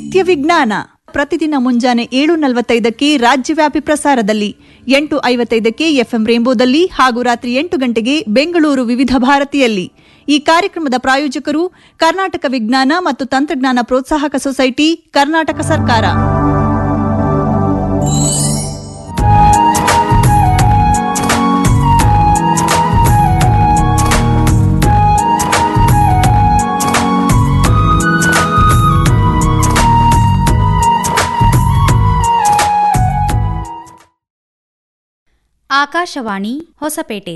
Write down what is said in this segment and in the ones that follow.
ನಿತ್ಯ ವಿಜ್ಞಾನ ಪ್ರತಿದಿನ ಮುಂಜಾನೆ ಏಳು ನಲವತ್ತೈದಕ್ಕೆ ರಾಜ್ಯವ್ಯಾಪಿ ಪ್ರಸಾರದಲ್ಲಿ ಎಂಟು ಐವತ್ತೈದಕ್ಕೆ ಎಫ್ಎಂ ರೇಂಬೋದಲ್ಲಿ ಹಾಗೂ ರಾತ್ರಿ ಎಂಟು ಗಂಟೆಗೆ ಬೆಂಗಳೂರು ವಿವಿಧ ಭಾರತಿಯಲ್ಲಿ ಈ ಕಾರ್ಯಕ್ರಮದ ಪ್ರಾಯೋಜಕರು ಕರ್ನಾಟಕ ವಿಜ್ಞಾನ ಮತ್ತು ತಂತ್ರಜ್ಞಾನ ಪ್ರೋತ್ಸಾಹಕ ಸೊಸೈಟಿ ಕರ್ನಾಟಕ ಸರ್ಕಾರ ಆಕಾಶವಾಣಿ ಹೊಸಪೇಟೆ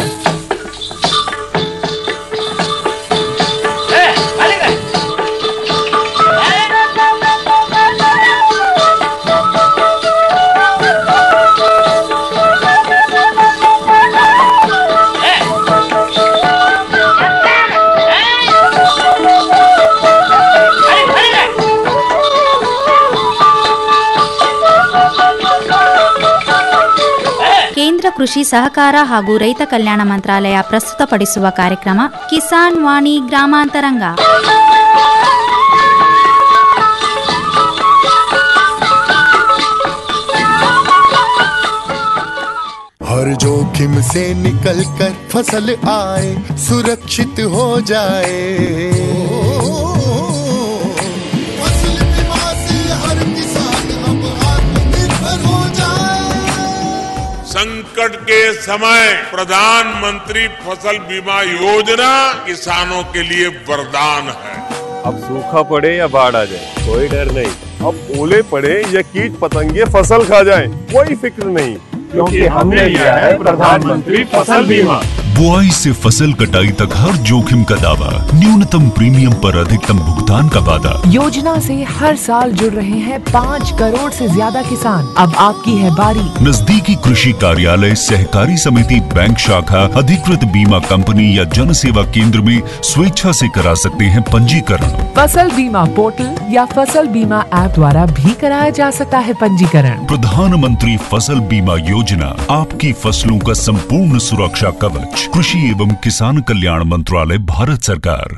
ಕೇಂದ್ರ ಕೃಷಿ ಸಹಕಾರ ಹಾಗೂ ರೈತ ಕಲ್ಯಾಣ ಮಂತ್ರಾಲಯ ಪ್ರಸ್ತುತಪಡಿಸುವ ಕಾರ್ಯಕ್ರಮ ಕಿಸಾನ್ ವಾಣಿ ಗ್ರಾಮಾಂತರಂಗ हर जोखिम से निकल कर फसल आए सुरक्षित हो जाए फसल बीमा से हर किसान अब आत्मनिर्भर हो जाए संकट के समय प्रधानमंत्री फसल बीमा योजना किसानों के लिए वरदान है अब सूखा पड़े या बाढ़ आ जाए कोई डर नहीं अब ओले पड़े या कीट पतंगे फसल खा जाए कोई फिक्र नहीं क्योंकि हमने लिया है प्रधानमंत्री फसल बीमा बुआई से फसल कटाई तक हर जोखिम का दावा न्यूनतम प्रीमियम पर अधिकतम भुगतान का वादा योजना से हर साल जुड़ रहे हैं पाँच करोड़ से ज्यादा किसान अब आपकी है बारी नजदीकी कृषि कार्यालय सहकारी समिति बैंक शाखा अधिकृत बीमा कंपनी या जन सेवा केंद्र में स्वेच्छा से करा सकते हैं पंजीकरण फसल बीमा पोर्टल या फसल बीमा ऐप द्वारा भी कराया जा सकता है पंजीकरण प्रधानमंत्री फसल बीमा योजना आपकी फसलों का संपूर्ण सुरक्षा कवच कृषि एवं किसान कल्याण मंत्रालय भारत सरकार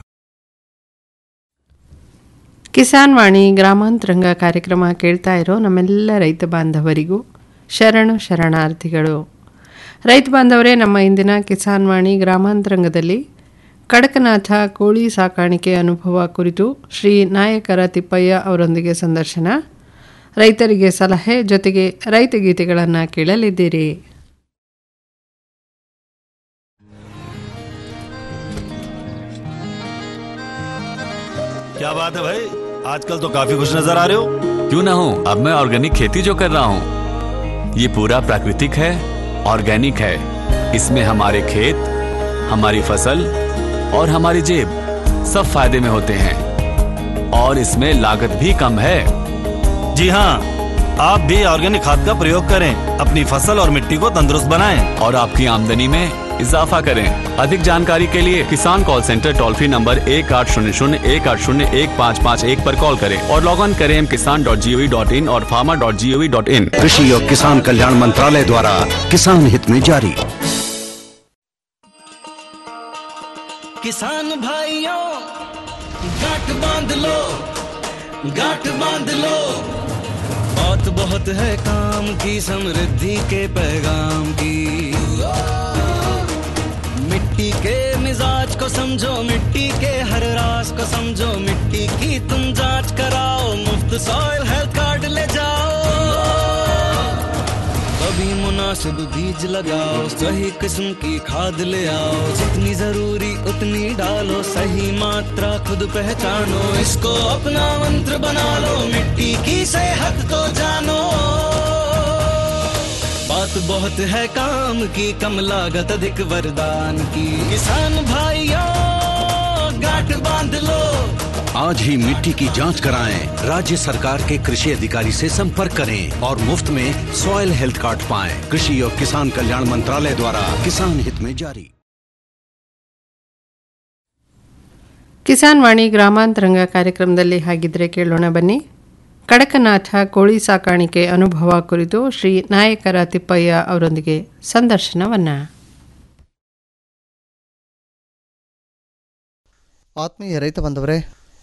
ಕಿಸಾನ್ ವಾಣಿ ಗ್ರಾಮಾಂತರಂಗ ಕಾರ್ಯಕ್ರಮ ಕೇಳ್ತಾ ಇರೋ ನಮ್ಮೆಲ್ಲ ರೈತ ಬಾಂಧವರಿಗೂ ಶರಣು ಶರಣಾರ್ಥಿಗಳು ರೈತ ಬಾಂಧವರೇ ನಮ್ಮ ಇಂದಿನ ಕಿಸಾನ್ ವಾಣಿ ಗ್ರಾಮಾಂತರಂಗದಲ್ಲಿ ಕಡಕನಾಥ ಕೋಳಿ ಸಾಕಾಣಿಕೆ ಅನುಭವ ಕುರಿತು ಶ್ರೀ ನಾಯಕರ ತಿಪ್ಪಯ್ಯ ಅವರೊಂದಿಗೆ ಸಂದರ್ಶನ ರೈತರಿಗೆ ಸಲಹೆ ಜೊತೆಗೆ ರೈತ ಗೀತೆಗಳನ್ನು ಕೇಳಲಿದ್ದೀರಿ क्या बात है भाई आजकल तो काफी खुश नजर आ रहे हो क्यों ना हो अब मैं ऑर्गेनिक खेती जो कर रहा हूँ ये पूरा प्राकृतिक है ऑर्गेनिक है इसमें हमारे खेत हमारी फसल और हमारी जेब सब फायदे में होते हैं और इसमें लागत भी कम है जी हाँ आप भी ऑर्गेनिक खाद का प्रयोग करें अपनी फसल और मिट्टी को तंदुरुस्त बनाएं और आपकी आमदनी में इजाफा करें अधिक जानकारी के लिए किसान call center toll free number एक आठ शून्य शून्य एक आठ शून्य एक पाँच पाँच एक पर कॉल करें और लॉग ऑन करें Kisan dot G O V dot in और farmer dot G O V dot in कृषि और किसान कल्याण मंत्रालय द्वारा किसान हित में जारी किसान भाइयों गांठ बांध लो गांठ बांध लो बात बहुत है काम की समृद्धि के पैगाम की मिट्टी के मिजाज को समझो मिट्टी के हर राज को समझो मिट्टी की तुम जांच कराओ मुफ्त सॉइल हेल्थ कार्ड ले जाओ कभी मुनासिब बीज लगाओ सही किस्म की खाद ले आओ जितनी जरूरी उतनी डालो सही मात्रा खुद पहचानो इसको अपना मंत्र बना लो मिट्टी की सेहत को जानो बात बहुत है काम की कम लागत अधिक वरदान की किसान भाइयों गांठ बांध लो आज ही मिट्टी की जांच कराएं राज्य सरकार के कृषि अधिकारी से संपर्क करें और मुफ्त में सॉइल हेल्थ कार्ड पाएं कृषि और किसान कल्याण मंत्रालय द्वारा किसान हित में जारी ಕಿಸಾನ್ ವಾಣಿ ಗ್ರಾಮಾಂತರಂಗ ಕಾರ್ಯಕ್ರಮದಲ್ಲಿ ಹಾಗಿದ್ರೆ ಕೇಳೋಣ ಬನ್ನಿ ಕಡಕನಾಥ ಕೋಳಿ ಸಾಕಾಣಿಕೆ ಅನುಭವ ಕುರಿತು ಶ್ರೀ ನಾಯಕರ ತಿಪ್ಪಯ್ಯ ಅವರೊಂದಿಗೆ ಸಂದರ್ಶನವನ್ನ ಆತ್ಮೀಯ ರೈತ ಬಂದವರೇ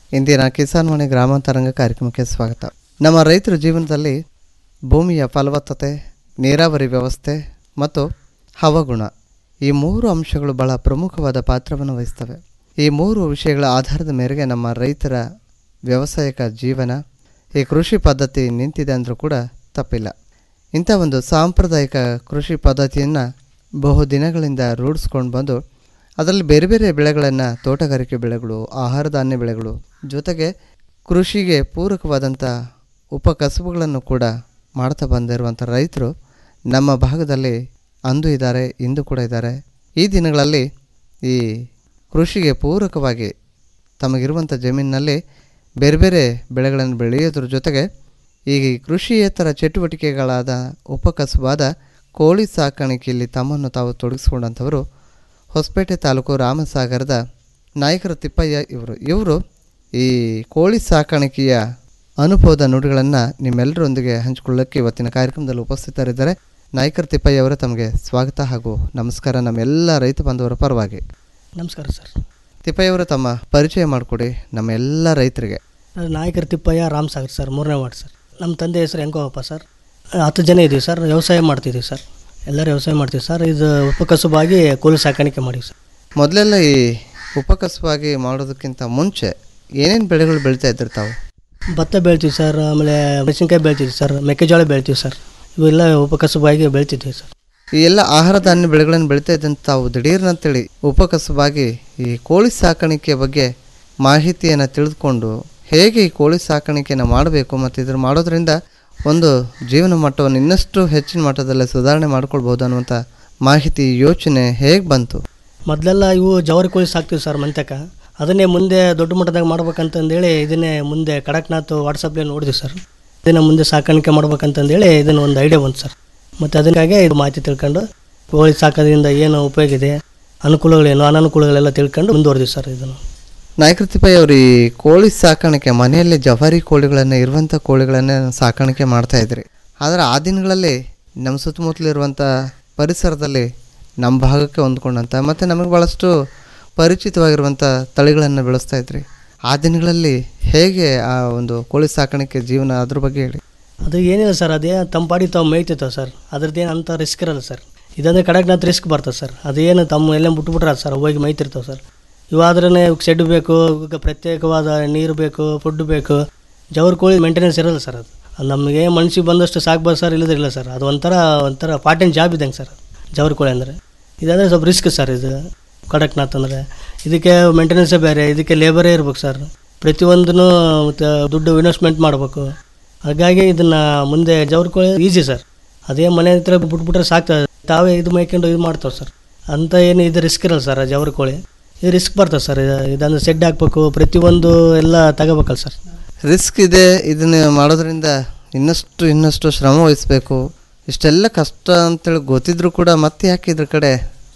ಇಂದಿನ ಕಿಸಾನ್ ವಾಣಿ ಗ್ರಾಮಾಂತರಂಗ ಕಾರ್ಯಕ್ರಮಕ್ಕೆ ಸ್ವಾಗತ ನಮ್ಮ ರೈತರ ಜೀವನದಲ್ಲಿ ಭೂಮಿಯ ಫಲವತ್ತತೆ ನೀರಾವರಿ ವ್ಯವಸ್ಥೆ ಮತ್ತು ಹವಾಗುಣ ಈ ಮೂರು ಅಂಶಗಳು ಬಹಳ ಪ್ರಮುಖವಾದ ಪಾತ್ರವನ್ನು ವಹಿಸ್ತವೆ ಈ ಮೂರು ವಿಷಯಗಳ ಆಧಾರದ ಮೇರೆಗೆ ನಮ್ಮ ರೈತರ ವ್ಯವಸಾಯಿಕ ಜೀವನ ಈ ಕೃಷಿ ಪದ್ಧತಿ ನಿಂತಿದೆ ಅಂದರೂ ಕೂಡ ತಪ್ಪಿಲ್ಲ ಇಂಥ ಒಂದು ಸಾಂಪ್ರದಾಯಿಕ ಕೃಷಿ ಪದ್ಧತಿಯನ್ನು ಬಹು ದಿನಗಳಿಂದ ರೂಢಿಸ್ಕೊಂಡು ಬಂದು ಅದರಲ್ಲಿ ಬೇರೆ ಬೇರೆ ಬೆಳೆಗಳನ್ನು ತೋಟಗಾರಿಕೆ ಬೆಳೆಗಳು ಆಹಾರ ಧಾನ್ಯ ಬೆಳೆಗಳು ಜೊತೆಗೆ ಕೃಷಿಗೆ ಪೂರಕವಾದಂಥ ಉಪಕಸಬುಗಳನ್ನು ಕೂಡ ಮಾಡ್ತಾ ಬಂದಿರುವಂಥ ರೈತರು ನಮ್ಮ ಭಾಗದಲ್ಲಿ ಅಂದು ಇದ್ದಾರೆ ಇಂದು ಕೂಡ ಇದ್ದಾರೆ ಈ ದಿನಗಳಲ್ಲಿ ಈ ಕೃಷಿಗೆ ಪೂರಕವಾಗಿ ತಮಗಿರುವಂಥ ಜಮೀನಿನಲ್ಲಿ ಬೇರೆ ಬೇರೆ ಬೆಳೆಗಳನ್ನು ಬೆಳೆಯೋದ್ರ ಜೊತೆಗೆ ಈ ಕೃಷಿಯೇತರ ಚಟುವಟಿಕೆಗಳಾದ ಉಪಕಸಬಾದ ಕೋಳಿ ಸಾಕಾಣಿಕೆಯಲ್ಲಿ ತಮ್ಮನ್ನು ತಾವು ತೊಡಗಿಸ್ಕೊಂಡಂಥವರು ಹೊಸಪೇಟೆ ತಾಲೂಕು ರಾಮಸಾಗರದ ನಾಯಕರ ತಿಪ್ಪಯ್ಯ ಇವರು ಇವರು ಈ ಕೋಳಿ ಸಾಕಾಣಿಕೆಯ ಅನುಭವದ ನುಡಿಗಳನ್ನು ನಿಮ್ಮೆಲ್ಲರೊಂದಿಗೆ ಹಂಚಿಕೊಳ್ಳೋಕ್ಕೆ ಇವತ್ತಿನ ಕಾರ್ಯಕ್ರಮದಲ್ಲಿ ಉಪಸ್ಥಿತರಿದ್ದಾರೆ ನಾಯಕರ ತಿಪ್ಪಯ್ಯ ಅವರೇ ತಮಗೆ ಸ್ವಾಗತ ಹಾಗೂ ನಮಸ್ಕಾರ ನಮ್ಮೆಲ್ಲ ರೈತ ಬಾಂಧವರ ಪರವಾಗಿ ನಮಸ್ಕಾರ ಸರ್ ತಿಪ್ಪಯ್ಯ ಅವರೇ ತಮ್ಮ ಪರಿಚಯ ಮಾಡಿಕೊಡಿ ನಮ್ಮ ಎಲ್ಲ ರೈತರಿಗೆ ನಾನು ನಾಯಕರ ತಿಪ್ಪಯ್ಯ ರಾಮ್ ಸಾಗರ್ ಸರ್ ಮೂರನೇ ವಾರ್ಡ್ ಸರ್ ನಮ್ಮ ತಂದೆ ಹೆಸರು ಹೆಂಗೋಪ್ಪ ಸರ್ ಹತ್ತು ಜನ ಇದ್ದೀವಿ ಸರ್ ವ್ಯವಸಾಯ ಮಾಡ್ತಿದ್ದೀವಿ ಸರ್ ಎಲ್ಲರೂ ವ್ಯವಸಾಯ ಮಾಡ್ತೀವಿ ಸರ್ ಇದು ಉಪಕಸುಬಾಗಿ ಕೋಳಿ ಸಾಕಾಣಿಕೆ ಮಾಡಿವಿ ಸರ್ ಮೊದಲೆಲ್ಲ ಈ ಉಪಕಸವಾಗಿ ಮಾಡೋದಕ್ಕಿಂತ ಮುಂಚೆ ಏನೇನು ಬೆಳೆಗಳು ಬೆಳೀತಾ ಇದ್ರು ತಾವು ಭತ್ತ ಬೆಳಿತೀವಿ ಸರ್ ಆಮೇಲೆ ಮೆಣಸಿನ್ಕಾಯಿ ಬೆಳಿತೀವಿ ಸರ್ ಮೆಕ್ಕೆಜೋಳ ಬೆಳಿತೀವಿ ಸರ್ ಇವೆಲ್ಲ ಉಪಕಸುಬಾಗಿ ಬೆಳಿತಿದ್ದೀವಿ ಸರ್ ಈ ಎಲ್ಲ ಆಹಾರ ಧಾನ್ಯ ಬೆಳೆಗಳನ್ನು ಬೆಳೀತಾ ಇದ್ದಂತ ತಾವು ದಿಢೀರ್ನಂತೇಳಿ ಉಪಕಸವಾಗಿ ಈ ಕೋಳಿ ಸಾಕಾಣಿಕೆ ಬಗ್ಗೆ ಮಾಹಿತಿಯನ್ನು ತಿಳಿದುಕೊಂಡು ಹೇಗೆ ಈ ಕೋಳಿ ಸಾಕಾಣಿಕೆಯನ್ನು ಮಾಡಬೇಕು ಮತ್ತು ಇದ್ರ ಮಾಡೋದ್ರಿಂದ ಒಂದು ಜೀವನ ಮಟ್ಟವನ್ನು ಇನ್ನಷ್ಟು ಹೆಚ್ಚಿನ ಮಟ್ಟದಲ್ಲಿ ಸುಧಾರಣೆ ಮಾಡ್ಕೊಳ್ಬೋದು ಅನ್ನುವಂಥ ಮಾಹಿತಿ ಯೋಚನೆ ಹೇಗೆ ಬಂತು ಮೊದಲೆಲ್ಲ ಇವು ಜವಾರಿ ಕೋಳಿ ಸಾಕ್ತೀವಿ ಸರ್ ಮಂತ್ಯಕ ಅದನ್ನೇ ಮುಂದೆ ದೊಡ್ಡ ಮಟ್ಟದಾಗ ಮಾಡ್ಬೇಕಂತಂದೇಳಿ ಇದನ್ನೇ ಮುಂದೆ ಕಡಕ್ನಾಥ್ ವಾಟ್ಸಪ್ಲೆ ನೋಡಿದ್ವಿ ಸರ್ ಇದನ್ನು ಮುಂದೆ ಸಾಕಾಣಿಕೆ ಮಾಡ್ಬೇಕಂತಂದೇಳಿ ಇದನ್ನು ಒಂದು ಐಡಿಯಾ ಬಂತು ಸರ್ ಮತ್ತು ಅದಕ್ಕಾಗಿ ಇದು ಮಾಹಿತಿ ತಿಳ್ಕೊಂಡು ಕೋಳಿ ಸಾಕೋದ್ರಿಂದ ಏನು ಉಪಯೋಗ ಇದೆ ಅನುಕೂಲಗಳೇನು ಅನಾನುಕೂಲಗಳೆಲ್ಲ ತಿಳ್ಕೊಂಡು ಮುಂದುವರೆದಿವಿ ಸರ್ ಇದನ್ನು ನಾಯಕರ ತಿಪ್ಪಯ್ಯ ಅವರು ಈ ಕೋಳಿ ಸಾಕಾಣಿಕೆ ಮನೆಯಲ್ಲಿ ಜವಾರಿ ಕೋಳಿಗಳನ್ನು ಇರುವಂಥ ಕೋಳಿಗಳನ್ನೇ ಸಾಕಾಣಿಕೆ ಮಾಡ್ತಾ ಇದ್ರಿ ಆದರೆ ಆ ದಿನಗಳಲ್ಲಿ ನಮ್ಮ ಸುತ್ತಮುತ್ತಲಿರುವಂಥ ಪರಿಸರದಲ್ಲಿ ನಮ್ಮ ಭಾಗಕ್ಕೆ ಹೊಂದ್ಕೊಂಡಂಥ ಮತ್ತು ನಮಗೆ ಭಾಳಷ್ಟು ಪರಿಚಿತವಾಗಿರುವಂಥ ತಳಿಗಳನ್ನು ಬೆಳೆಸ್ತಾ ಇದ್ರಿ ಆ ದಿನಗಳಲ್ಲಿ ಹೇಗೆ ಆ ಒಂದು ಕೋಳಿ ಸಾಕಾಣಿಕೆ ಜೀವನ ಅದ್ರ ಬಗ್ಗೆ ಹೇಳಿ ಅದು ಏನಿಲ್ಲ ಸರ್ ಅದೇ ತಮ್ಮ ಪಾಡಿ ತಾವು ಮೇಯ್ತಿರ್ತಾವೆ ಸರ್ ಅದ್ರದ್ದೇನು ಅಂಥ ರಿಸ್ಕ್ ಇರಲ್ಲ ಸರ್ ಇದಂದ್ರೆ ಕಡಕ್ನಾಥ್ ರಿಸ್ಕ್ ಬರ್ತದೆ ಸರ್ ಅದೇನು ತಮ್ಮ ಎಲ್ಲ ಬಿಟ್ಬಿಟ್ರೆ ಸರ್ ಹೋಗಿ ಮೇಯ್ತಿರ್ತಾವೆ ಸರ್ ಇವಾದ್ರೆ ಶೆಡ್ ಬೇಕು ಇವಕ್ಕೆ ಪ್ರತ್ಯೇಕವಾದ ನೀರು ಬೇಕು ಫುಡ್ ಬೇಕು ಜವರ್ ಕೋಳಿ ಮೇಂಟೆನೆನ್ಸ್ ಇರಲ್ಲ ಸರ್ ಅದು ಅದು ನಮಗೆ ಮನ್ಸಿಗೆ ಬಂದಷ್ಟು ಸಾಕ್ಬೋದು ಸರ್ ಇಲ್ಲದಿಲ್ಲ ಸರ್ ಅದು ಒಂಥರ ಒಂಥರ ಪಾರ್ಟ್ ಟೈಮ್ ಜಾಬ್ ಇದ್ದಂಗೆ ಸರ್ ಜವರ್ ಕೋಳಿ ಅಂದರೆ ಇದಂದರೆ ಸ್ವಲ್ಪ ರಿಸ್ಕ್ ಸರ್ ಇದು ಕಡಕ್ನಾಥ್ ಅಂದರೆ ಇದಕ್ಕೆ ಮೇಂಟೆನೆನ್ಸೇ ಬೇರೆ ಇದಕ್ಕೆ ಲೇಬರೇ ಇರ್ಬೇಕು ಸರ್ ಪ್ರತಿಯೊಂದೂ ಮತ್ತು ದುಡ್ಡು ಇನ್ವೆಸ್ಟ್ಮೆಂಟ್ ಮಾಡಬೇಕು ಹಾಗಾಗಿ ಇದನ್ನು ಮುಂದೆ ಜವರ್ ಕೋಳಿ ಈಸಿ ಸರ್ ಅದೇ ಮನೆ ಹತ್ರ ಬಿಟ್ಬಿಟ್ರೆ ಸಾಕ್ತದೆ ತಾವೇ ಇದು ಮೈಕೊಂಡು ಇದು ಮಾಡ್ತಾವೆ ಸರ್ ಅಂತ ಏನು ಇದು ರಿಸ್ಕ್ ಇರಲ್ಲ ಸರ್ ಜವರ್ ಕೋಳಿ ಇದು ರಿಸ್ಕ್ ಬರ್ತದೆ ಸರ್ ಇದು ಇದನ್ನು ಸೆಡ್ ಹಾಕ್ಬೇಕು ಪ್ರತಿಯೊಂದು ಎಲ್ಲ ತಗೋಬೇಕಲ್ಲ ಸರ್ ರಿಸ್ಕ್ ಇದೆ ಇದನ್ನು ಮಾಡೋದ್ರಿಂದ ಇನ್ನಷ್ಟು ಇನ್ನಷ್ಟು ಶ್ರಮ ವಹಿಸಬೇಕು ಇಷ್ಟೆಲ್ಲ ಕಷ್ಟ ಅಂತೇಳಿ ಗೊತ್ತಿದ್ರು ಕೂಡ ಮತ್ತೆ ಯಾಕೆ ಇದ್ರ ಕಡೆ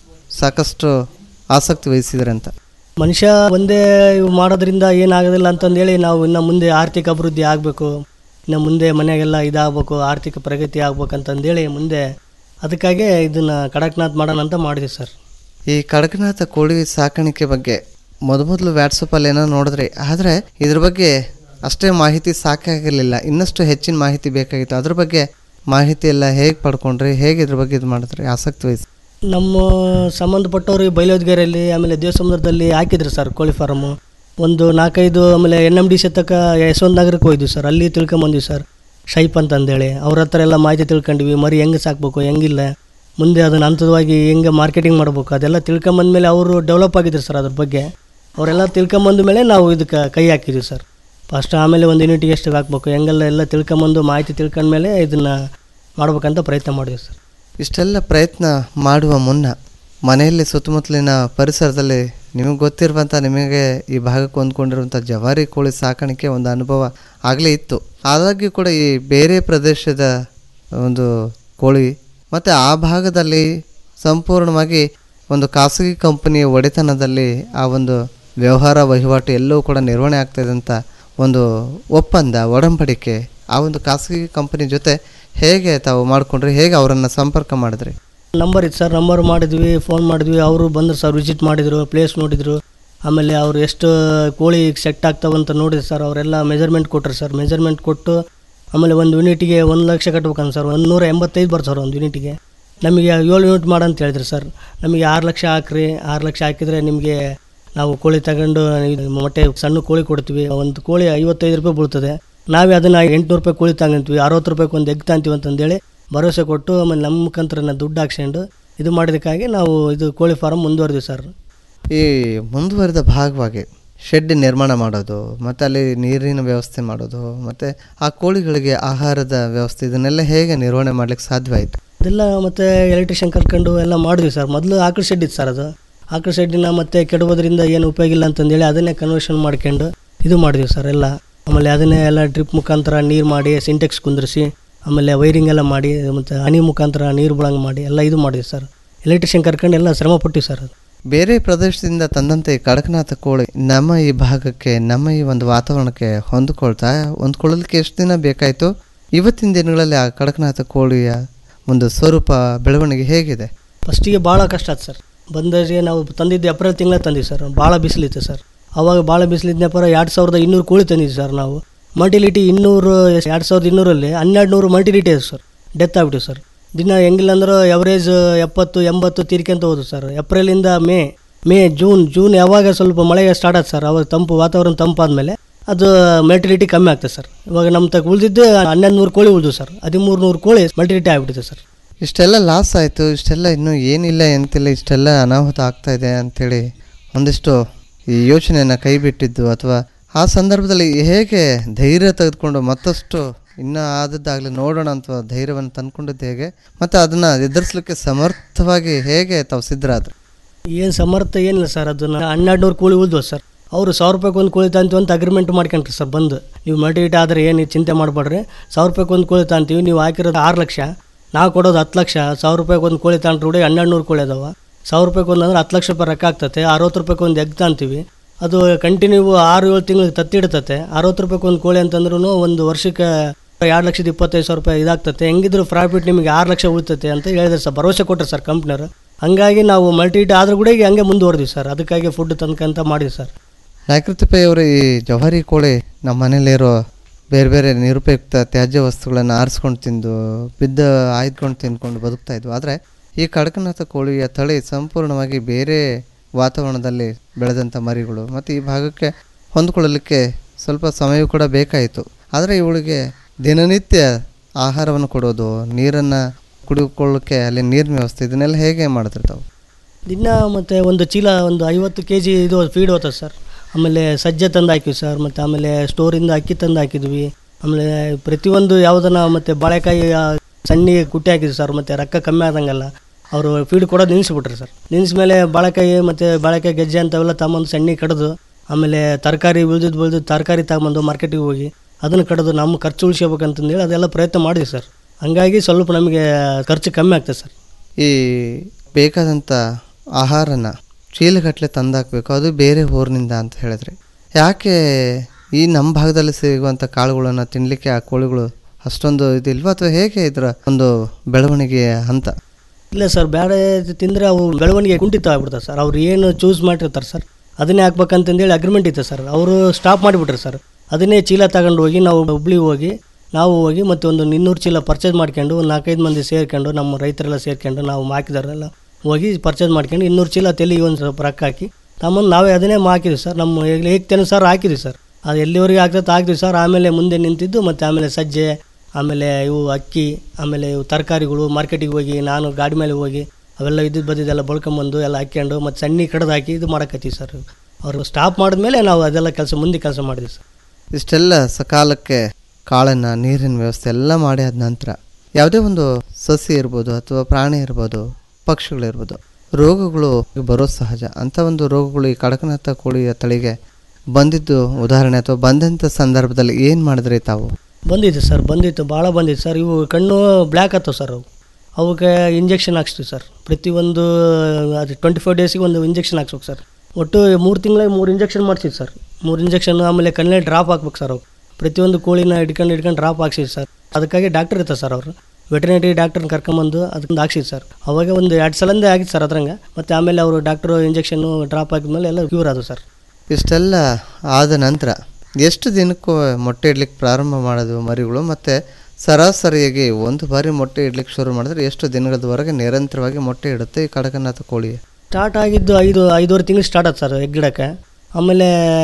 ಸಾಕಷ್ಟು ಆಸಕ್ತಿ ವಹಿಸಿದ್ರೆ ಅಂತ ಮನುಷ್ಯ ಒಂದೇ ಇವು ಮಾಡೋದ್ರಿಂದ ಏನಾಗೋದಿಲ್ಲ ಅಂತಂದೇಳಿ ನಾವು ಇನ್ನು ಮುಂದೆ ಆರ್ಥಿಕ ಅಭಿವೃದ್ಧಿ ಆಗಬೇಕು ಇನ್ನು ಮುಂದೆ ಮನೆಗೆಲ್ಲ ಇದಾಗಬೇಕು ಆರ್ಥಿಕ ಪ್ರಗತಿ ಆಗ್ಬೇಕಂತಂದೇಳಿ ಮುಂದೆ ಅದಕ್ಕಾಗಿ ಇದನ್ನು ಕಡಕ್ನಾಥ್ ಮಾಡೋಣ ಅಂತ ಮಾಡಿದ್ವಿ ಸರ್ ಈ ಕಡಕನಾಥ ಕೋಳಿ ಸಾಕಾಣಿಕೆ ಬಗ್ಗೆ ಮೊದಮೊದಲು ವ್ಯಾಟ್ಸಪ್ಪಲ್ಲಿ ಏನೋ ನೋಡಿದ್ರಿ ಆದರೆ ಇದ್ರ ಬಗ್ಗೆ ಅಷ್ಟೇ ಮಾಹಿತಿ ಸಾಕಾಗಿರಲಿಲ್ಲ ಇನ್ನಷ್ಟು ಹೆಚ್ಚಿನ ಮಾಹಿತಿ ಬೇಕಾಗಿತ್ತು ಅದ್ರ ಬಗ್ಗೆ ಮಾಹಿತಿ ಎಲ್ಲ ಹೇಗೆ ಪಡ್ಕೊಂಡ್ರಿ ಹೇಗೆ ಇದ್ರ ಬಗ್ಗೆ ಇದು ಮಾಡಿದ್ರಿ ಆಸಕ್ತಿ ವಹಿಸಿ ನಮ್ಮ ಸಂಬಂಧಪಟ್ಟವರು ಈ ಬೈಲೋದ್ಗೆರೆಯಲ್ಲಿ ಆಮೇಲೆ ದೇವಸಮುದ್ರದಲ್ಲಿ ಹಾಕಿದ್ರು ಸರ್ ಕೋಳಿ ಫಾರಮ್ಮು ಒಂದು ನಾಲ್ಕೈದು ಆಮೇಲೆ ಎನ್ ಎಮ್ ಡಿ ತಕ್ಕ ಯಶವಂತ ನಗರಕ್ಕೆ ಹೋಯ್ದ್ವಿ ಸರ್ ಅಲ್ಲಿ ತಿಳ್ಕೊಂಬಂದ್ವಿ ಸರ್ ಶೈಪ್ ಅಂತಂದೇಳಿ ಅವ್ರ ಹತ್ರ ಎಲ್ಲ ಮಾಹಿತಿ ತಿಳ್ಕೊಂಡ್ವಿ ಮರಿ ಹೆಂಗೆ ಸಾಕ್ಬೇಕು ಹೆಂಗಿಲ್ಲ ಮುಂದೆ ಅದನ್ನು ಹಂತವಾಗಿ ಹೆಂಗೆ ಮಾರ್ಕೆಟಿಂಗ್ ಮಾಡ್ಬೇಕು ಅದೆಲ್ಲ ತಿಳ್ಕೊಂಬಂದ್ಮೇಲೆ ಅವರು ಡೆವಲಪ್ ಆಗಿದ್ರು ಸರ್ ಅದ್ರ ಬಗ್ಗೆ ಅವರೆಲ್ಲ ತಿಳ್ಕೊಂಬಂದ ಮೇಲೆ ನಾವು ಇದಕ್ಕೆ ಕೈ ಹಾಕಿದ್ವಿ ಸರ್ ಫಸ್ಟ್ ಆಮೇಲೆ ಒಂದು ಯೂನಿಟ್ಗೆ ಎಷ್ಟು ಹಾಕ್ಬೇಕು ಹೆಂಗೆಲ್ಲ ಎಲ್ಲ ತಿಳ್ಕೊಂಬಂದು ಮಾಹಿತಿ ತಿಳ್ಕೊಂಡ್ಮೇಲೆ ಇದನ್ನು ಮಾಡ್ಬೇಕಂತ ಪ್ರಯತ್ನ ಮಾಡಿದ್ವಿ ಸರ್ ಇಷ್ಟೆಲ್ಲ ಪ್ರಯತ್ನ ಮಾಡುವ ಮುನ್ನ ಮನೆಯಲ್ಲಿ ಸುತ್ತಮುತ್ತಲಿನ ಪರಿಸರದಲ್ಲಿ ನಿಮಗೆ ಗೊತ್ತಿರುವಂಥ ನಿಮಗೆ ಈ ಭಾಗಕ್ಕೆ ಹೊಂದ್ಕೊಂಡಿರುವಂಥ ಜವಾರಿ ಕೋಳಿ ಸಾಕಾಣಿಕೆ ಒಂದು ಅನುಭವ ಆಗಲೇ ಇತ್ತು ಆದಾಗ್ಯೂ ಕೂಡ ಈ ಬೇರೆ ಪ್ರದೇಶದ ಒಂದು ಕೋಳಿ ಮತ್ತು ಆ ಭಾಗದಲ್ಲಿ ಸಂಪೂರ್ಣವಾಗಿ ಒಂದು ಖಾಸಗಿ ಕಂಪನಿಯ ಒಡೆತನದಲ್ಲಿ ಆ ಒಂದು ವ್ಯವಹಾರ ವಹಿವಾಟು ಎಲ್ಲವೂ ಕೂಡ ನಿರ್ವಹಣೆ ಆಗ್ತಾಯಿದೆ ಅಂತ ಒಂದು ಒಪ್ಪಂದ ಒಡಂಬಡಿಕೆ ಆ ಒಂದು ಖಾಸಗಿ ಕಂಪನಿ ಜೊತೆ ಹೇಗೆ ತಾವು ಮಾಡಿಕೊಂಡ್ರಿ ಹೇಗೆ ಅವರನ್ನು ಸಂಪರ್ಕ ಮಾಡಿದ್ರಿ ನಂಬರ್ ಇತ್ತು ಸರ್ ನಂಬರ್ ಮಾಡಿದ್ವಿ ಫೋನ್ ಮಾಡಿದ್ವಿ ಅವರು ಬಂದರು ಸರ್ ವಿಸಿಟ್ ಮಾಡಿದರು ಪ್ಲೇಸ್ ನೋಡಿದರು ಆಮೇಲೆ ಅವ್ರು ಎಷ್ಟು ಕೋಳಿ ಸೆಟ್ ಆಗ್ತಾವಂತ ನೋಡಿದ್ರು ಸರ್ ಅವರೆಲ್ಲ ಮೆಜರ್ಮೆಂಟ್ ಕೊಟ್ಟರು ಸರ್ ಮೆಜರ್ಮೆಂಟ್ ಕೊಟ್ಟು ಆಮೇಲೆ ಒಂದು ಯೂನಿಟಿಗೆ ಒಂದು ಲಕ್ಷ ಕಟ್ಬೇಕಂತ ಸರ್ ಒಂದು ನೂರ ಎಂಬತ್ತೈದು ಬರ್ತದೆ ಸರ್ ಒಂದು ಯೂನಿಟಿಗೆ ನಮಗೆ ಏಳು ಯೂನಿಟ್ ಮಾಡಂತ ಹೇಳಿದ್ರು ಸರ್ ನಮಗೆ ಆರು ಲಕ್ಷ ಹಾಕ್ರಿ ಆರು ಲಕ್ಷ ಹಾಕಿದರೆ ನಿಮಗೆ ನಾವು ಕೋಳಿ ತಗೊಂಡು ಇದು ಮೊಟ್ಟೆ ಸಣ್ಣ ಕೋಳಿ ಕೊಡ್ತೀವಿ ಒಂದು ಕೋಳಿ ಐವತ್ತೈದು ರೂಪಾಯಿ ಬೀಳ್ತದೆ ನಾವೇ ಅದನ್ನು ಎಂಟುನೂರು ರೂಪಾಯಿ ಕೋಳಿ ತಗೊಂತೀವಿ ಅರವತ್ತು ರೂಪಾಯಿಗೆ ಒಂದು ಎಗ್ ತಾಂತೀವಿ ಅಂತಂದೇಳಿ ಭರವಸೆ ಕೊಟ್ಟು ಆಮೇಲೆ ನಮ್ಮ ಮುಖಾಂತರ ದುಡ್ಡು ಹಾಕ್ಸ್ಕೊಂಡು ಇದು ಮಾಡಿದಕ್ಕಾಗಿ ನಾವು ಇದು ಕೋಳಿ ಫಾರಮ್ ಮುಂದುವರೆದ್ವಿ ಸರ್ ಈ ಮುಂದುವರೆದ ಭಾಗವಾಗಿ ಶೆಡ್ ನಿರ್ಮಾಣ ಮಾಡೋದು ಮತ್ತು ಅಲ್ಲಿ ನೀರಿನ ವ್ಯವಸ್ಥೆ ಮಾಡೋದು ಮತ್ತು ಆ ಕೋಳಿಗಳಿಗೆ ಆಹಾರದ ವ್ಯವಸ್ಥೆ ಇದನ್ನೆಲ್ಲ ಹೇಗೆ ನಿರ್ವಹಣೆ ಮಾಡ್ಲಿಕ್ಕೆ ಸಾಧ್ಯವಾಯಿತು ಅದೆಲ್ಲ ಮತ್ತೆ ಎಲೆಕ್ಟ್ರಿಷಿಯನ್ ಕರ್ಕೊಂಡು ಎಲ್ಲ ಮಾಡಿದ್ವಿ ಸರ್ ಮೊದಲು ಆಕಳು ಶೆಡ್ ಇತ್ತು ಸರ್ ಅದು ಆಕಳು ಶೆಡ್ಡಿನ ಮತ್ತೆ ಕೆಡುವುದರಿಂದ ಏನು ಉಪಯೋಗ ಇಲ್ಲ ಅಂತಂದೇಳಿ ಅದನ್ನೇ ಕನ್ವರ್ಷನ್ ಮಾಡ್ಕೊಂಡು ಇದು ಮಾಡಿದ್ವಿ ಸರ್ ಎಲ್ಲ ಆಮೇಲೆ ಅದನ್ನೇ ಎಲ್ಲ ಡ್ರಿಪ್ ಮುಖಾಂತರ ನೀರು ಮಾಡಿ ಸಿಂಟೆಕ್ಸ್ ಕುಂದಿರಿಸಿ ಆಮೇಲೆ ವೈರಿಂಗ್ ಎಲ್ಲ ಮಾಡಿ ಮತ್ತು ಹನಿ ಮುಖಾಂತರ ನೀರು ಬಿಡಂಗೆ ಮಾಡಿ ಎಲ್ಲ ಇದು ಮಾಡಿದ್ವಿ ಸರ್ ಎಲೆಕ್ಟ್ರಿಷಿಯನ್ ಕರ್ಕೊಂಡು ಎಲ್ಲ ಶ್ರಮ ಪಟ್ಟಿವಿ ಸರ್ ಅದು ಬೇರೆ ಪ್ರದೇಶದಿಂದ ತಂದಂತೆ ಈ ಕಡಕನಾಥ ಕೋಳಿ ನಮ್ಮ ಈ ಭಾಗಕ್ಕೆ ನಮ್ಮ ಈ ಒಂದು ವಾತಾವರಣಕ್ಕೆ ಹೊಂದಿಕೊಳ್ತಾ ಹೊಂದ್ಕೊಳ್ಳಲಿಕ್ಕೆ ಎಷ್ಟು ದಿನ ಬೇಕಾಯಿತು ಇವತ್ತಿನ ದಿನಗಳಲ್ಲಿ ಆ ಕಡಕನಾಥ ಕೋಳಿಯ ಒಂದು ಸ್ವರೂಪ ಬೆಳವಣಿಗೆ ಹೇಗಿದೆ ಫಸ್ಟಿಗೆ ಭಾಳ ಕಷ್ಟ ಆಯ್ತು ಸರ್ ಬಂದರೆ ನಾವು ತಂದಿದ್ದು ಏಪ್ರಿಲ್ ತಿಂಗಳ ತಂದಿವಿ ಸರ್ ಭಾಳ ಬಿಸಿಲಿತ್ತು ಸರ್ ಅವಾಗ ಭಾಳ ಬಿಸಿಲಿದ್ನಪ್ಪರ ಎರಡು ಸಾವಿರದ ಇನ್ನೂರು ಕೋಳಿ ತಂದಿದ್ವಿ ಸರ್ ನಾವು ಮರ್ಟಿಲಿಟಿ ಇನ್ನೂರು ಎರಡು ಸಾವಿರದ ಇನ್ನೂರಲ್ಲಿ ಹನ್ನೆರಡು ನೂರು ಮರ್ಟಿಲಿಟಿ ಇದೆ ಸರ್ ಡೆತ್ ಆಗ್ಬಿಟ್ಟು ಸರ್ ದಿನ ಹೆಂಗಿಲ್ಲ ಅಂದ್ರೆ ಎವರೇಜ್ ಎಪ್ಪತ್ತು ಎಂಬತ್ತು ತೀರ್ಕೊಂತ ಹೋದು ಸರ್ ಏಪ್ರಿಲಿಂದ ಮೇ ಮೇ ಜೂನ್ ಜೂನ್ ಯಾವಾಗ ಸ್ವಲ್ಪ ಮಳೆ ಸ್ಟಾರ್ಟ್ ಆಯ್ತು ಸರ್ ಅವಾಗ ತಂಪು ವಾತಾವರಣ ತಂಪಾದ್ಮೇಲೆ ಅದು ಮರ್ಟಿಲಿಟಿ ಕಮ್ಮಿ ಆಗ್ತದೆ ಸರ್ ಇವಾಗ ನಮ್ಮ ತಗ ಉಳಿದಿದ್ದು ಹನ್ನೊಂದು ನೂರು ಕೋಳಿ ಉಳಿದು ಸರ್ ಹದಿಮೂರು ನೂರು ಕೋಳಿ ಮರ್ಟಿಲಿಟಿ ಆಗಿಬಿಟ್ಟಿದೆ ಸರ್ ಇಷ್ಟೆಲ್ಲ ಲಾಸ್ ಆಯಿತು ಇಷ್ಟೆಲ್ಲ ಇನ್ನೂ ಏನಿಲ್ಲ ಎಂತಿಲ್ಲ ಇಷ್ಟೆಲ್ಲ ಅನಾಹುತ ಆಗ್ತಾ ಇದೆ ಅಂಥೇಳಿ ಒಂದಿಷ್ಟು ಈ ಯೋಚನೆಯನ್ನು ಕೈ ಬಿಟ್ಟಿದ್ದು ಅಥವಾ ಆ ಸಂದರ್ಭದಲ್ಲಿ ಹೇಗೆ ಧೈರ್ಯ ತೆಗೆದುಕೊಂಡು ಮತ್ತಷ್ಟು ಇನ್ನೂ ಆದದ್ದಾಗಲಿ ನೋಡೋಣ ಅಂತ ಧೈರ್ಯವನ್ನು ತಂದ್ಕೊಂಡಿದ್ದು ಹೇಗೆ ಮತ್ತು ಅದನ್ನು ಎದುರಿಸಲಿಕ್ಕೆ ಸಮರ್ಥವಾಗಿ ಹೇಗೆ ತಾವು ಸಿದ್ಧರಾದ್ರು ಏನು ಸಮರ್ಥ ಏನಿಲ್ಲ ಸರ್ ಅದನ್ನ ಹನ್ನೆರಡು ನೂರು ಕೋಳಿ ಉಳಿದ್ವು ಸರ್ ಅವರು ಸಾವಿರ ರೂಪಾಯಿಗೆ ಒಂದು ಕೋಳಿ ತಾಂತೀವಿ ಅಂತ ಅಗ್ರಿಮೆಂಟ್ ಮಾಡ್ಕೊಂಡ್ರಿ ಸರ್ ಬಂದು ನೀವು ಮಲ್ಟಿವಿಟಿ ಆದರೆ ಏನು ಚಿಂತೆ ಮಾಡಬೇಡ್ರಿ ಸಾವಿರ ರೂಪಾಯಿಗೆ ಒಂದು ಕೋಳಿ ತಾಂತೀವಿ ನೀವು ಹಾಕಿರೋದು ಆರು ಲಕ್ಷ ನಾವು ಕೊಡೋದು ಹತ್ತು ಲಕ್ಷ ಸಾವಿರ ರೂಪಾಯಿಗೆ ಒಂದು ಕೋಳಿ ತಾಂಡ್ರೆ ಕೂಡ ಹನ್ನೆರಡು ನೂರು ಕೋಳಿ ಅದಾವ ಸಾವಿರ ರೂಪಾಯಿಗೆ ಒಂದು ಅಂದ್ರೆ ಹತ್ತು ಲಕ್ಷ ರೂಪಾಯಿ ರೊಕ್ಕ ಆಗ್ತತೆ ಅರವತ್ತು ರೂಪಾಯಿಗೆ ಒಂದು ಎಗ್ ತಾಂತೀವಿ ಅದು ಕಂಟಿನ್ಯೂ ಆರು ಏಳು ತಿಂಗಳು ತತ್ತಿಡ್ತತೆ ಅರವತ್ತು ರೂಪಾಯಿಗೆ ಒಂದು ಕೋಳಿ ಅಂತಂದ್ರೂ ಒಂದು ವರ್ಷಕ್ಕೆ ಎರಡು ಲಕ್ಷದ ಇಪ್ಪತ್ತೈದು ಸಾವಿರ ರೂಪಾಯಿ ಇದಾಗ್ತತೆ ಹೆಂಗಿದ್ರು ಪ್ರಾಫಿಟ್ ನಿಮಗೆ ಆರು ಲಕ್ಷ ಉಳಿತತೆ ಅಂತ ಹೇಳಿದ್ರೆ ಸರ್ ಭರವಸೆ ಕೊಟ್ಟರು ಸರ್ ಕಂಪ್ನಿಯವರು ಹಂಗಾಗಿ ನಾವು ಮಲ್ಟಿವಿಟಿ ಆದರೂ ಕೂಡ ಈಗ ಹಂಗೆ ಮುಂದುವರೆದ್ವಿ ಸರ್ ಅದಕ್ಕಾಗಿ ಫುಡ್ ತಂದ್ಕಂತ ಮಾಡಿದ್ವಿ ಸರ್ ನಾಯಕೃತಿಪೈಯವರು ಈ ಜವಾರಿ ಕೋಳಿ ನಮ್ಮ ಮನೇಲಿರೋ ಬೇರೆ ಬೇರೆ ನಿರುಪಯುಕ್ತ ತ್ಯಾಜ್ಯ ವಸ್ತುಗಳನ್ನು ಆರಿಸ್ಕೊಂಡು ತಿಂದು ಬಿದ್ದ ಆಯ್ದುಕೊಂಡು ತಿಂದ್ಕೊಂಡು ಬದುಕ್ತಾ ಇದ್ವು ಆದರೆ ಈ ಕಡಕನಾಥ ಕೋಳಿಯ ತಳಿ ಸಂಪೂರ್ಣವಾಗಿ ಬೇರೆ ವಾತಾವರಣದಲ್ಲಿ ಬೆಳೆದಂಥ ಮರಿಗಳು ಮತ್ತು ಈ ಭಾಗಕ್ಕೆ ಹೊಂದ್ಕೊಳ್ಳಲಿಕ್ಕೆ ಸ್ವಲ್ಪ ಸಮಯ ಕೂಡ ಬೇಕಾಯಿತು ಆದರೆ ಇವಳಿಗೆ ದಿನನಿತ್ಯ ಆಹಾರವನ್ನು ಕೊಡೋದು ನೀರನ್ನು ಕುಡಿದುಕೊಳ್ಳೋಕ್ಕೆ ಅಲ್ಲಿ ನೀರಿನ ವ್ಯವಸ್ಥೆ ಇದನ್ನೆಲ್ಲ ಹೇಗೆ ಮಾಡಿದ್ರು ತಾವು ದಿನ ಮತ್ತು ಒಂದು ಚೀಲ ಒಂದು ಐವತ್ತು ಕೆ ಜಿ ಇದು ಫೀಡ್ ಹೋಗ್ತದೆ ಸರ್ ಆಮೇಲೆ ಸಜ್ಜೆ ತಂದು ಹಾಕಿವಿ ಸರ್ ಮತ್ತು ಆಮೇಲೆ ಸ್ಟೋರಿಂದ ಅಕ್ಕಿ ತಂದು ಹಾಕಿದ್ವಿ ಆಮೇಲೆ ಪ್ರತಿಯೊಂದು ಯಾವುದನ್ನ ಮತ್ತು ಬಾಳೆಕಾಯಿ ಆ, ಸಣ್ಣಿಗೆ ಕುಟ್ಟಿ ಹಾಕಿದ್ವಿ ಸರ್ ಮತ್ತು ರೊಕ್ಕ ಕಮ್ಮಿ ಆದಂಗೆಲ್ಲ ಅವರು ಫೀಡ್ ಕೊಡೋದು ನಿಲ್ಲಿಸ್ಬಿಟ್ರು ಸರ್ ನಿಲ್ಲಿಸ ಮೇಲೆ ಬಾಳೆಕಾಯಿ ಮತ್ತು ಬಾಳೆಕಾಯಿ ಗೆಜ್ಜೆ ಅಂಥವೆಲ್ಲ ತಗೊಂಬಂದು ಸಣ್ಣ ಕಡ್ದು ಆಮೇಲೆ ತರಕಾರಿ ಉಳಿದಿದ್ದು ಬೆಳೆದು ತರಕಾರಿ ತಗೊಂಬಂದು ಮಾರ್ಕೆಟಿಗೆ ಹೋಗಿ ಅದನ್ನು ಕಡ್ದು ನಮ್ಮ ಖರ್ಚು ಉಳಿಸ್ಕೋಬೇಕಂತಂದೇಳಿ ಅದೆಲ್ಲ ಪ್ರಯತ್ನ ಮಾಡಿದ್ವಿ ಸರ್ ಹಂಗಾಗಿ ಸ್ವಲ್ಪ ನಮಗೆ ಖರ್ಚು ಕಮ್ಮಿ ಆಗ್ತದೆ ಸರ್ ಈ ಬೇಕಾದಂಥ ಆಹಾರನ ಚೀಲಗಟ್ಟಲೆ ತಂದಾಕಬೇಕು ಅದು ಬೇರೆ ಊರಿನಿಂದ ಅಂತ ಹೇಳಿದ್ರೆ ಯಾಕೆ ಈ ನಮ್ಮ ಭಾಗದಲ್ಲಿ ಸಿಗುವಂಥ ಕಾಳುಗಳನ್ನು ತಿನ್ನಲಿಕ್ಕೆ ಆ ಕೋಳಿಗಳು ಅಷ್ಟೊಂದು ಇದಿಲ್ವಾ ಅಥವಾ ಹೇಗೆ ಇದರ ಒಂದು ಬೆಳವಣಿಗೆಯ ಹಂತ ಇಲ್ಲ ಸರ್ ಬೇಡ ತಿಂದರೆ ಅವು ಬೆಳವಣಿಗೆ ಕುಂಠಿತ ಆಗ್ಬಿಡ್ತಾರೆ ಸರ್ ಅವ್ರು ಏನು ಚೂಸ್ ಮಾಡಿರ್ತಾರೆ ಸರ್ ಅದನ್ನೇ ಹಾಕ್ಬೇಕಂತಂದೇಳಿ ಅಗ್ರಿಮೆಂಟ್ ಇತ್ತು ಸರ್ ಅವರು ಸ್ಟಾಪ್ ಮಾಡಿಬಿಟ್ರು ಸರ್ ಅದನ್ನೇ ಚೀಲ ತಗೊಂಡು ಹೋಗಿ ನಾವು ಹುಬ್ಳಿಗೆ ಹೋಗಿ ನಾವು ಹೋಗಿ ಮತ್ತು ಒಂದು ಇನ್ನೂರು ಚೀಲ ಪರ್ಚೇಸ್ ಮಾಡ್ಕೊಂಡು ಒಂದು ನಾಲ್ಕೈದು ಮಂದಿ ಸೇರ್ಕೊಂಡು ನಮ್ಮ ರೈತರೆಲ್ಲ ಸೇರ್ಕೊಂಡು ನಾವು ಹಾಕಿದಾರೆಲ್ಲ ಹೋಗಿ ಪರ್ಚೇಸ್ ಮಾಡ್ಕೊಂಡು ಇನ್ನೂರು ಚೀಲ ತೆಲಿಗೆ ಒಂದು ಸ್ವಲ್ಪ ರೊಕ್ಕ ಹಾಕಿ ತಮ್ಮಂದು ನಾವೇ ಅದನ್ನೇ ಹಾಕಿದ್ವಿ ಸರ್ ನಮ್ಮ ಹೇಗ್ತೇನೆ ಸರ್ ಹಾಕಿದ್ವಿ ಸರ್ ಅದು ಎಲ್ಲಿವರೆಗೆ ಆಗ್ತದೆ ಹಾಕಿದ್ವಿ ಸರ್ ಆಮೇಲೆ ಮುಂದೆ ನಿಂತಿದ್ದು ಮತ್ತು ಆಮೇಲೆ ಸಜ್ಜೆ ಆಮೇಲೆ ಇವು ಅಕ್ಕಿ ಆಮೇಲೆ ಇವು ತರಕಾರಿಗಳು ಮಾರ್ಕೆಟಿಗೆ ಹೋಗಿ ನಾನು ಗಾಡಿ ಮೇಲೆ ಹೋಗಿ ಅವೆಲ್ಲ ಇದ್ದಿದ್ದು ಬದ್ದಿದ್ದೆಲ್ಲ ಬಳ್ಕೊಂಬಂದು ಎಲ್ಲ ಹಾಕ್ಕೊಂಡು ಮತ್ತು ಸಣ್ಣ ಕಡ್ದು ಹಾಕಿ ಇದು ಮಾಡಕತ್ತೀವಿ ಸರ್ ಅವರು ಸ್ಟಾಪ್ ಮಾಡಿದ್ಮೇಲೆ ನಾವು ಅದೆಲ್ಲ ಕೆಲಸ ಮುಂದೆ ಕೆಲಸ ಮಾಡಿದ್ವಿ ಸರ್ ಇಷ್ಟೆಲ್ಲ ಸಕಾಲಕ್ಕೆ ಕಾಳನ್ನು ನೀರಿನ ವ್ಯವಸ್ಥೆ ಎಲ್ಲ ಮಾಡಿ ಆದ ನಂತರ ಯಾವುದೇ ಒಂದು ಸಸ್ಯ ಇರ್ಬೋದು ಅಥವಾ ಪ್ರಾಣಿ ಇರ್ಬೋದು ಪಕ್ಷಿಗಳಿರ್ಬೋದು ರೋಗಗಳು ಬರೋದು ಸಹಜ ಅಂಥ ಒಂದು ರೋಗಗಳು ಈ ಕಡಕನಾಥ ಕೋಳಿಯ ತಳಿಗೆ ಬಂದಿದ್ದು ಉದಾಹರಣೆ ಅಥವಾ ಬಂದಂಥ ಸಂದರ್ಭದಲ್ಲಿ ಏನು ಮಾಡಿದ್ರಿ ತಾವು ಬಂದಿತ್ತು ಸರ್ ಬಂದಿತ್ತು ಭಾಳ ಬಂದಿತ್ತು ಸರ್ ಇವು ಕಣ್ಣು ಬ್ಲ್ಯಾಕ್ ಆಗ್ತವೆ ಸರ್ ಅವು ಅವಕ್ಕೆ ಇಂಜೆಕ್ಷನ್ ಹಾಕ್ಸ್ತೀವಿ ಸರ್ ಪ್ರತಿಯೊಂದು ಅದು ಟ್ವೆಂಟಿ ಫೋರ್ ಡೇಸಿಗೆ ಒಂದು ಇಂಜೆಕ್ಷನ್ ಹಾಕ್ಸ್ಬೇಕು ಸರ್ ಒಟ್ಟು ಮೂರು ತಿಂಗಳಿಗೆ ಮೂರು ಇಂಜೆಕ್ಷನ್ ಮಾಡ್ಸಿದ್ದು ಸರ್ ಮೂರು ಇಂಜೆಕ್ಷನ್ ಆಮೇಲೆ ಕಣ್ಣಲ್ಲಿ ಡ್ರಾಪ್ ಹಾಕ್ಬೇಕು ಸರ್ ಅವು ಪ್ರತಿಯೊಂದು ಕೋಳಿನ ಹಿಡ್ಕೊಂಡು ಹಿಡ್ಕೊಂಡು ಡ್ರಾಪ್ ಹಾಕ್ಸಿದ್ದು ಸರ್ ಅದಕ್ಕಾಗಿ ಡಾಕ್ಟರ್ ಇರ್ತಾರೆ ಸರ್ ಅವರು ವೆಟರ್ನರಿ ಡಾಕ್ಟರ್ನ ಕರ್ಕೊಂಬಂದು ಅದಕ್ಕೆ ಹಾಕ್ಸಿದ್ದು ಸರ್ ಅವಾಗ ಒಂದು ಎರಡು ಸಲಂದೇ ಆಗಿತ್ತು ಸರ್ ಅದ್ರಂಗೆ ಮತ್ತು ಆಮೇಲೆ ಅವರು ಡಾಕ್ಟ್ರು ಇಂಜೆಕ್ಷನ್ನು ಡ್ರಾಪ್ ಹಾಕಿದ್ಮೇಲೆ ಎಲ್ಲ ಕ್ಯೂರ್ ಆದವು ಸರ್ ಇಷ್ಟೆಲ್ಲ ಆದ ನಂತರ ಎಷ್ಟು ದಿನಕ್ಕೂ ಮೊಟ್ಟೆ ಇಡ್ಲಿಕ್ಕೆ ಪ್ರಾರಂಭ ಮಾಡೋದು ಮರಿಗಳು ಮತ್ತು ಸರಾಸರಿಯಾಗಿ ಒಂದು ಬಾರಿ ಮೊಟ್ಟೆ ಇಡ್ಲಿಕ್ಕೆ ಶುರು ಮಾಡಿದ್ರೆ ಎಷ್ಟು ದಿನಗಳವರೆಗೆ ನಿರಂತರವಾಗಿ ಮೊಟ್ಟೆ ಇಡುತ್ತೆ ಈ ಕಡಕನಾಥ ಕೋಳಿ ಸ್ಟಾರ್ಟ್ ಆಗಿದ್ದು ಐದು ಐದೂವರೆ ತಿಂಗಳು ಸ್ಟಾರ್ಟ್ ಆಯ್ತು ಸರ್ ಎಗ್ಗಿಡಕ್ಕೆ ಆಮೇಲೆ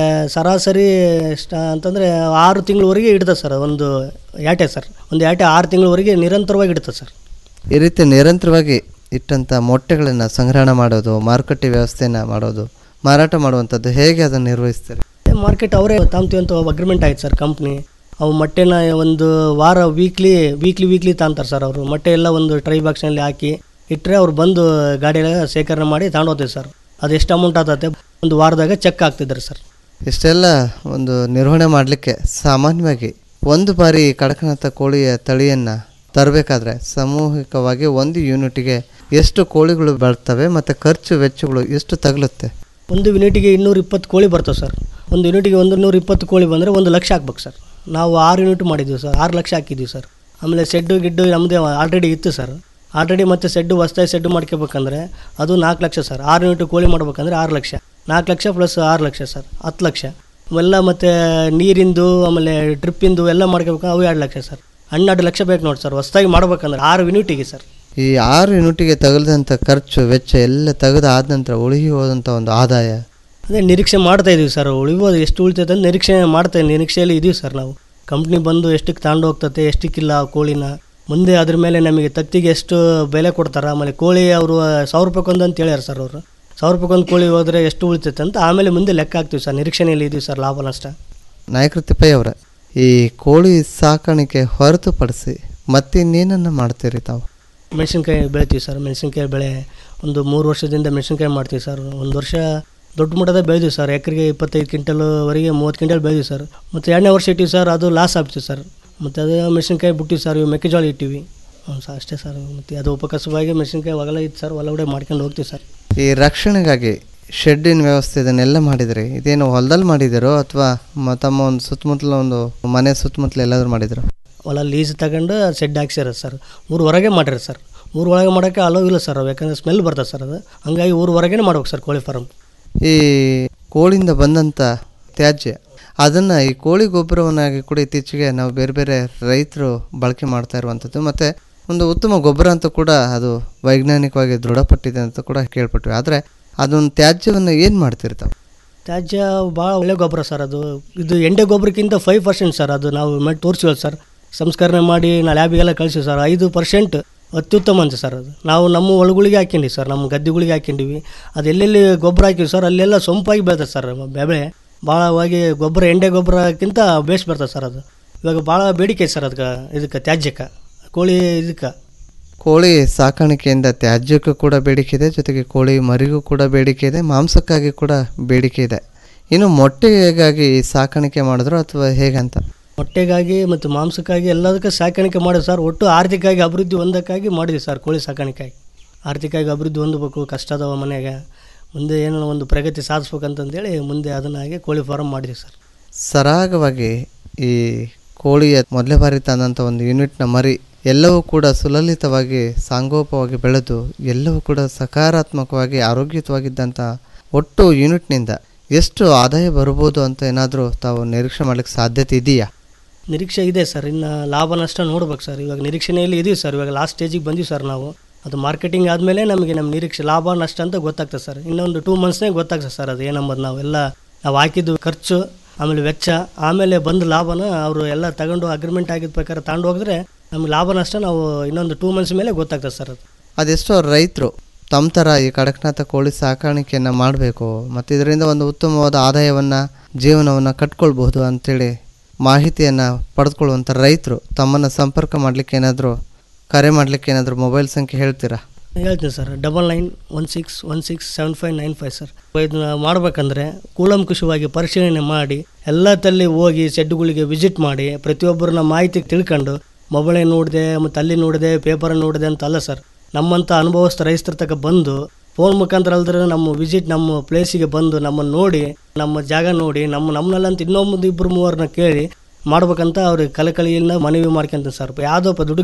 ಸರಾಸರಿ ಸ್ಟಾ ಅಂತಂದರೆ ಆರು ತಿಂಗಳವರೆಗೆ ಇಡ್ತದೆ ಸರ್ ಒಂದು ಯಾಟೆ ಸರ್ ಒಂದು ಯಾಟೆ ಆರು ತಿಂಗಳವರೆಗೆ ನಿರಂತರವಾಗಿ ಇಡ್ತದೆ ಸರ್ ಈ ರೀತಿ ನಿರಂತರವಾಗಿ ಇಟ್ಟಂಥ ಮೊಟ್ಟೆಗಳನ್ನು ಸಂಗ್ರಹಣ ಮಾಡೋದು ಮಾರುಕಟ್ಟೆ ವ್ಯವಸ್ಥೆನ ಮಾಡೋದು ಮಾರಾಟ ಮಾಡುವಂಥದ್ದು ಹೇಗೆ ಅದನ್ನು ನಿರ್ವಹಿಸ್ತಾರೆ ಮಾರ್ಕೆಟ್ ಅವರೇ ತಾಂತೀವಿ ಅಂತ ಅಗ್ರಿಮೆಂಟ್ ಆಯ್ತು ಸರ್ ಕಂಪ್ನಿ ಅವು ಮೊಟ್ಟೆನ ಒಂದು ವಾರ ವೀಕ್ಲಿ ವೀಕ್ಲಿ ವೀಕ್ಲಿ ತಾಂತಾರೆ ಸರ್ ಅವರು ಮೊಟ್ಟೆ ಎಲ್ಲ ಒಂದು ಟ್ರೈ ಬಾಕ್ಸ್ನಲ್ಲಿ ಹಾಕಿ ಇಟ್ಟರೆ ಅವ್ರು ಬಂದು ಗಾಡಿಯೆಲ್ಲ ಶೇಖರಣೆ ಮಾಡಿ ತಗೊಂಡೋಗ್ತೀವಿ ಸರ್ ಅದು ಎಷ್ಟು ಅಮೌಂಟ್ ಆಗ್ತದೆ ಒಂದು ವಾರದಾಗ ಚೆಕ್ ಹಾಕ್ತಿದ್ದಾರೆ ಸರ್ ಇಷ್ಟೆಲ್ಲ ಒಂದು ನಿರ್ವಹಣೆ ಮಾಡಲಿಕ್ಕೆ ಸಾಮಾನ್ಯವಾಗಿ ಒಂದು ಬಾರಿ ಕಡಕನಾಥ ಕೋಳಿಯ ತಳಿಯನ್ನು ತರಬೇಕಾದ್ರೆ ಸಾಮೂಹಿಕವಾಗಿ ಒಂದು ಯೂನಿಟ್ಗೆ ಎಷ್ಟು ಕೋಳಿಗಳು ಬರ್ತವೆ ಮತ್ತು ಖರ್ಚು ವೆಚ್ಚಗಳು ಎಷ್ಟು ತಗಲುತ್ತೆ ಒಂದು ಯೂನಿಟಿಗೆ ಇನ್ನೂರ ಇಪ್ಪತ್ತು ಕೋಳಿ ಬರ್ತವೆ ಸರ್ ಒಂದು ಯೂನಿಟಿಗೆ ಒಂದು ನೂರ ಇಪ್ಪತ್ತು ಕೋಳಿ ಬಂದರೆ ಒಂದು ಲಕ್ಷ ಹಾಕ್ಬೇಕು ಸರ್ ನಾವು ಆರು ಯೂನಿಟ್ ಮಾಡಿದ್ದೀವಿ ಸರ್ ಆರು ಲಕ್ಷ ಹಾಕಿದ್ದೀವಿ ಸರ್ ಆಮೇಲೆ ಸೆಡ್ಡು ಗಿಡ್ಡು ನಮ್ಮದೇ ಆಲ್ರೆಡಿ ಇತ್ತು ಸರ್ ಆಲ್ರೆಡಿ ಮತ್ತೆ ಸೆಡ್ಡು ಹೊಸ್ದಾಗಿ ಸೆಡ್ಡು ಮಾಡ್ಕೋಬೇಕಂದ್ರೆ ಅದು ನಾಲ್ಕು ಲಕ್ಷ ಸರ್ ಆರು ಯೂನಿಟ್ ಕೋಳಿ ಮಾಡ್ಬೇಕಂದ್ರೆ ಆರು ಲಕ್ಷ ನಾಲ್ಕು ಲಕ್ಷ ಪ್ಲಸ್ ಆರು ಲಕ್ಷ ಸರ್ ಹತ್ತು ಲಕ್ಷ ಅವೆಲ್ಲ ಮತ್ತು ನೀರಿಂದು ಆಮೇಲೆ ಡ್ರಿಪ್ಪಿಂದು ಎಲ್ಲ ಮಾಡ್ಕೋಬೇಕು ಅವು ಎರಡು ಲಕ್ಷ ಸರ್ ಹನ್ನೆರಡು ಲಕ್ಷ ಬೇಕು ನೋಡಿ ಸರ್ ಹೊಸ್ದಾಗಿ ಮಾಡ್ಬೇಕಂದ್ರೆ ಆರು ಯೂನಿಟಿಗೆ ಸರ್ ಈ ಆರು ಯೂನಿಟಿಗೆ ತಗಲಿದಂಥ ಖರ್ಚು ವೆಚ್ಚ ಎಲ್ಲ ತೆಗೆದು ಆದ ನಂತರ ಉಳಿಗಿ ಹೋದಂಥ ಒಂದು ಆದಾಯ ಅದೇ ನಿರೀಕ್ಷೆ ಮಾಡ್ತಾ ಇದೀವಿ ಸರ್ ಉಳಿಬೋದು ಎಷ್ಟು ಉಳಿತೈತೆ ಅಂತ ನಿರೀಕ್ಷೆ ಮಾಡ್ತಾ ನಿರೀಕ್ಷೆಯಲ್ಲಿ ಇದೀವಿ ಸರ್ ನಾವು ಕಂಪ್ನಿ ಬಂದು ಎಷ್ಟಕ್ಕೆ ತಗೊಂಡು ಹೋಗ್ತತೆ ಎಷ್ಟಕ್ಕಿಲ್ಲ ಆ ಕೋಳಿನ ಮುಂದೆ ಅದ್ರ ಮೇಲೆ ನಮಗೆ ತತ್ತಿಗೆ ಎಷ್ಟು ಬೆಲೆ ಕೊಡ್ತಾರೆ ಆಮೇಲೆ ಕೋಳಿ ಅವರು ಸಾವಿರ ರೂಪಾಯಿಗೊಂದು ಅಂತ ಹೇಳ್ಯಾರ ಸರ್ ಅವರು ಸಾವಿರ ರೂಪಾಯಿಗೊಂದು ಕೋಳಿ ಹೋದರೆ ಎಷ್ಟು ಉಳಿತೈತೆ ಅಂತ ಆಮೇಲೆ ಮುಂದೆ ಲೆಕ್ಕ ಹಾಕ್ತೀವಿ ಸರ್ ನಿರೀಕ್ಷೆಯಲ್ಲಿ ಇದೀವಿ ಸರ್ ಲಾಭ ನಷ್ಟ ನಾಯಕರು ತಿಪ್ಪಯ್ಯ ಅವರ ಈ ಕೋಳಿ ಸಾಕಾಣಿಕೆ ಹೊರತುಪಡಿಸಿ ಮತ್ತಿನ್ನೇನನ್ನು ಮಾಡ್ತೀರಿ ತಾವು ಮೆಣಸಿನ್ಕಾಯಿ ಬೆಳಿತೀವಿ ಸರ್ ಮೆಣಸಿನ್ಕಾಯಿ ಬೆಳೆ ಒಂದು ಮೂರು ವರ್ಷದಿಂದ ಮೆಣಸಿನ್ಕಾಯಿ ಮಾಡ್ತೀವಿ ಸರ್ ಒಂದು ವರ್ಷ ದೊಡ್ಡ ಮಟ್ಟದ ಬೆಳೆದಿವಿ ಸರ್ ಎಕರೆಗೆ ಇಪ್ಪತ್ತೈದು ಕ್ವಿಂಟಲ್ವರೆಗೆ ಮೂವತ್ತು ಕ್ವಿಂಟಲ್ ಬೆಳೆದಿವಿ ಸರ್ ಮತ್ತು ಎರಡನೇ ವರ್ಷ ಇಟ್ಟಿವಿ ಸರ್ ಅದು ಲಾಸ್ ಆಗ್ತೀವಿ ಸರ್ ಮತ್ತು ಅದು ಮೆಣಸಿನ್ಕಾಯಿ ಬಿಟ್ಟಿವಿ ಸರ್ ಇವು ಮೆಕ್ಕೆಜೋಳ ಇಟ್ಟಿವಿ ಹ್ಞೂ ಸರ್ ಅಷ್ಟೇ ಸರ್ ಮತ್ತು ಅದು ಉಪಕಸವಾಗಿ ಮೆಣಸಿನ್ಕಾಯಿ ಹೊಲ ಇತ್ತು ಸರ್ ಒಳಗಡೆ ಮಾಡ್ಕೊಂಡು ಹೋಗ್ತೀವಿ ಸರ್ ಈ ರಕ್ಷಣೆಗಾಗಿ ಶೆಡ್ಡಿನ ವ್ಯವಸ್ಥೆ ಇದನ್ನೆಲ್ಲ ಮಾಡಿದ್ರಿ ಇದೇನು ಹೊಲದಲ್ಲಿ ಮಾಡಿದಿರೋ ಅಥವಾ ತಮ್ಮ ಒಂದು ಸುತ್ತಮುತ್ತಲ ಒಂದು ಮನೆ ಸುತ್ತಮುತ್ತಲ ಎಲ್ಲಾದರೂ ಮಾಡಿದ್ರು ಹೊಲ ಲೀಸ್ ತಗೊಂಡು ಸೆಡ್ ಹಾಕ್ಸಿರ ಸರ್ ಊರು ಹೊರಗೆ ಮಾಡಿರಿ ಸರ್ ಊರು ಒಳಗೆ ಮಾಡೋಕ್ಕೆ ಅಲೋ ಇಲ್ಲ ಸರ್ ಅವು ಯಾಕಂದರೆ ಸ್ಮೆಲ್ ಬರ್ತದೆ ಸರ್ ಅದು ಹಂಗಾಗಿ ಊರು ಹೊರಗೇ ಮಾಡ್ಬೇಕು ಸರ್ ಕೋಳಿ ಫಾರಮ್ ಈ ಕೋಳಿಯಿಂದ ಬಂದಂಥ ತ್ಯಾಜ್ಯ ಅದನ್ನು ಈ ಕೋಳಿ ಗೊಬ್ಬರವನ್ನಾಗಿ ಕೂಡ ಇತ್ತೀಚೆಗೆ ನಾವು ಬೇರೆ ಬೇರೆ ರೈತರು ಬಳಕೆ ಮಾಡ್ತಾ ಇರುವಂಥದ್ದು ಮತ್ತು ಒಂದು ಉತ್ತಮ ಗೊಬ್ಬರ ಅಂತ ಕೂಡ ಅದು ವೈಜ್ಞಾನಿಕವಾಗಿ ದೃಢಪಟ್ಟಿದೆ ಅಂತ ಕೂಡ ಕೇಳ್ಪಟ್ವಿ ಆದರೆ ಅದೊಂದು ತ್ಯಾಜ್ಯವನ್ನು ಏನು ಮಾಡ್ತಿರ್ತಾವೆ ತ್ಯಾಜ್ಯ ಭಾಳ ಒಳ್ಳೆ ಗೊಬ್ಬರ ಸರ್ ಅದು ಇದು ಎಂಡೆ ಗೊಬ್ಬರಕ್ಕಿಂತ ಫೈವ್ ಪರ್ಸೆಂಟ್ ಸರ್ ಅದು ನಾವು ಮಾಡಿ ತೋರಿಸಿವಲ್ಲ ಸರ್ ಸಂಸ್ಕರಣೆ ಮಾಡಿ ನಾವು ಲ್ಯಾಬಿಗೆಲ್ಲ ಕಳಿಸಿ ಸರ್ ಐದು ಪರ್ಸೆಂಟ್ ಅತ್ಯುತ್ತಮ ಅಂತ ಸರ್ ಅದು ನಾವು ನಮ್ಮ ಒಳಗಳಿಗೆ ಹಾಕ್ಕೊಂಡಿವಿ ಸರ್ ನಮ್ಮ ಗದ್ದೆಗಳಿಗೆ ಹಾಕ್ಕೊಂಡಿವಿ ಅದು ಎಲ್ಲೆಲ್ಲಿ ಗೊಬ್ಬರ ಹಾಕಿವಿ ಸರ್ ಅಲ್ಲೆಲ್ಲ ಸೊಂಪಾಗಿ ಬೆಳ್ತದೆ ಸರ್ ಬೆಳೆ ಭಾಳವಾಗಿ ಗೊಬ್ಬರ ಎಂಡೆ ಗೊಬ್ಬರಕ್ಕಿಂತ ಬೇಸ್ ಬರ್ತದೆ ಸರ್ ಅದು ಇವಾಗ ಭಾಳ ಬೇಡಿಕೆ ಐತೆ ಸರ್ ಅದಕ್ಕೆ ಇದಕ್ಕೆ ತ್ಯಾಜ್ಯಕ್ಕೆ ಕೋಳಿ ಇದಕ್ಕೆ ಕೋಳಿ ಸಾಕಾಣಿಕೆಯಿಂದ ತ್ಯಾಜ್ಯಕ್ಕೂ ಕೂಡ ಬೇಡಿಕೆ ಇದೆ ಜೊತೆಗೆ ಕೋಳಿ ಮರಿಗೂ ಕೂಡ ಬೇಡಿಕೆ ಇದೆ ಮಾಂಸಕ್ಕಾಗಿ ಕೂಡ ಬೇಡಿಕೆ ಇದೆ ಇನ್ನು ಮೊಟ್ಟೆಗಾಗಿ ಸಾಕಾಣಿಕೆ ಮಾಡಿದ್ರು ಅಥವಾ ಹೇಗಂತ ಮೊಟ್ಟೆಗಾಗಿ ಮತ್ತು ಮಾಂಸಕ್ಕಾಗಿ ಎಲ್ಲದಕ್ಕೆ ಸಾಕಾಣಿಕೆ ಮಾಡಿದ್ವಿ ಸರ್ ಒಟ್ಟು ಆರ್ಥಿಕವಾಗಿ ಅಭಿವೃದ್ಧಿ ಹೊಂದಕ್ಕಾಗಿ ಮಾಡಿದ್ವಿ ಸರ್ ಕೋಳಿ ಸಾಕಾಣಿಕೆಯಾಗಿ ಆರ್ಥಿಕವಾಗಿ ಅಭಿವೃದ್ಧಿ ಹೊಂದಬೇಕು ಕಷ್ಟ ಅದಾವ ಮನೆಗೆ ಮುಂದೆ ಏನೋ ಒಂದು ಪ್ರಗತಿ ಸಾಧಿಸ್ಬೇಕಂತಂದೇಳಿ ಮುಂದೆ ಅದನ್ನಾಗಿ ಕೋಳಿ ಫಾರಮ್ ಮಾಡಿದ್ವಿ ಸರ್ ಸರಾಗವಾಗಿ ಈ ಕೋಳಿಯ ಮೊದಲೇ ಬಾರಿ ತಂದಂಥ ಒಂದು ಯೂನಿಟ್ನ ಮರಿ ಎಲ್ಲವೂ ಕೂಡ ಸುಲಲಿತವಾಗಿ ಸಾಂಗೋಪವಾಗಿ ಬೆಳೆದು ಎಲ್ಲವೂ ಕೂಡ ಸಕಾರಾತ್ಮಕವಾಗಿ ಆರೋಗ್ಯಯುತವಾಗಿದ್ದಂಥ ಒಟ್ಟು ಯೂನಿಟ್ನಿಂದ ಎಷ್ಟು ಆದಾಯ ಬರ್ಬೋದು ಅಂತ ಏನಾದರೂ ತಾವು ನಿರೀಕ್ಷೆ ಮಾಡಲಿಕ್ಕೆ ಸಾಧ್ಯತೆ ಇದೆಯಾ ನಿರೀಕ್ಷೆ ಇದೆ ಸರ್ ಇನ್ನು ಲಾಭ ನಷ್ಟ ನೋಡ್ಬೇಕು ಸರ್ ಇವಾಗ ನಿರೀಕ್ಷೆಯಲ್ಲಿ ಇದೀವಿ ಸರ್ ಇವಾಗ ಲಾಸ್ಟ್ ಸ್ಟೇಜಿಗೆ ಬಂದೀವಿ ಸರ್ ನಾವು ಅದು ಮಾರ್ಕೆಟಿಂಗ್ ಆದಮೇಲೆ ನಮಗೆ ನಮ್ಮ ನಿರೀಕ್ಷೆ ಲಾಭ ನಷ್ಟ ಅಂತ ಗೊತ್ತಾಗ್ತದೆ ಸರ್ ಇನ್ನೊಂದು ಟೂ ಮಂತ್ಸ್ನೇ ಗೊತ್ತಾಗ್ತದೆ ಸರ್ ಅದು ಏನಂಬದು ನಾವೆಲ್ಲ ನಾವು ಹಾಕಿದ್ದು ಖರ್ಚು ಆಮೇಲೆ ವೆಚ್ಚ ಆಮೇಲೆ ಬಂದ ಲಾಭನ ಅವರು ಎಲ್ಲ ತಗೊಂಡು ಅಗ್ರಿಮೆಂಟ್ ಆಗಿದ್ದ ಪ್ರಕಾರ ತಗೊಂಡು ಹೋಗಿದ್ರೆ ನಮ್ಗೆ ಲಾಭ ನಷ್ಟ ನಾವು ಇನ್ನೊಂದು ಟೂ ಮಂತ್ಸ್ ಮೇಲೆ ಗೊತ್ತಾಗ್ತದೆ ಸರ್ ಅದು ಅದೆಷ್ಟೋ ರೈತರು ತಮ್ಮ ಥರ ಈ ಕಡಕ್ನಾಥ ಕೋಳಿ ಸಾಕಾಣಿಕೆಯನ್ನು ಮಾಡಬೇಕು ಮತ್ತು ಇದರಿಂದ ಒಂದು ಉತ್ತಮವಾದ ಆದಾಯವನ್ನು ಜೀವನವನ್ನು ಕಟ್ಕೊಳ್ಬಹುದು ಅಂತೇಳಿ ಮಾಹಿತಿಯನ್ನು ಪಡೆದುಕೊಳ್ಳುವಂಥ ರೈತರು ತಮ್ಮನ್ನು ಸಂಪರ್ಕ ಮಾಡಲಿಕ್ಕೆ ಏನಾದರೂ ಕರೆ ಮಾಡಲಿಕ್ಕೆ ಏನಾದರೂ ಮೊಬೈಲ್ ಸಂಖ್ಯೆ ಹೇಳ್ತೀರಾ ಹೇಳ್ತೀನಿ sir double nine one six one six seven five nine five sir ಇದನ್ನ ಮಾಡ್ಬೇಕಂದ್ರೆ ಕೂಲಂಕುಷವಾಗಿ ಪರಿಶೀಲನೆ ಮಾಡಿ ಎಲ್ಲ ತಲ್ಲಿ ಹೋಗಿ ಶೆಡ್ಡುಗಳಿಗೆ ವಿಸಿಟ್ ಮಾಡಿ ಪ್ರತಿಯೊಬ್ಬರನ್ನ ಮಾಹಿತಿ ತಿಳ್ಕೊಂಡು ಮೊಬೈಲ್ ನೋಡಿದೆ ಮತ್ತು ಅಲ್ಲಿ ನೋಡಿದೆ ಪೇಪರ್ ನೋಡಿದೆ ಅಂತ ಅಲ್ಲ ಸರ್ ನಮ್ಮಂಥ ಅನುಭವಸ್ಥ ರೈತರ ತಕ ಬಂದು ಫೋನ್ ಮುಖಾಂತರ ಅಲ್ದ್ರೆ ನಮ್ಮ ವಿಸಿಟ್ ನಮ್ಮ ಪ್ಲೇಸಿಗೆ ಬಂದು ನಮ್ಮನ್ನು ನೋಡಿ ನಮ್ಮ ಜಾಗ ನೋಡಿ ನಮ್ಮ ನಮ್ಮನ್ನಲ್ಲಂತ ಇನ್ನೊಂದು ಇಬ್ಬರು ಮೂವರನ್ನ ಕೇಳಿ ಮಾಡ್ಬೇಕಂತ ಅವ್ರಿಗೆ ಕಲಕಳಿಯಿಂದ ಮನವಿ ಮಾಡ್ಕೊಂತೀನಿ ಸರ್ ಯಾವುದೋ ಒಬ್ಬ ದುಡುಗ್ನ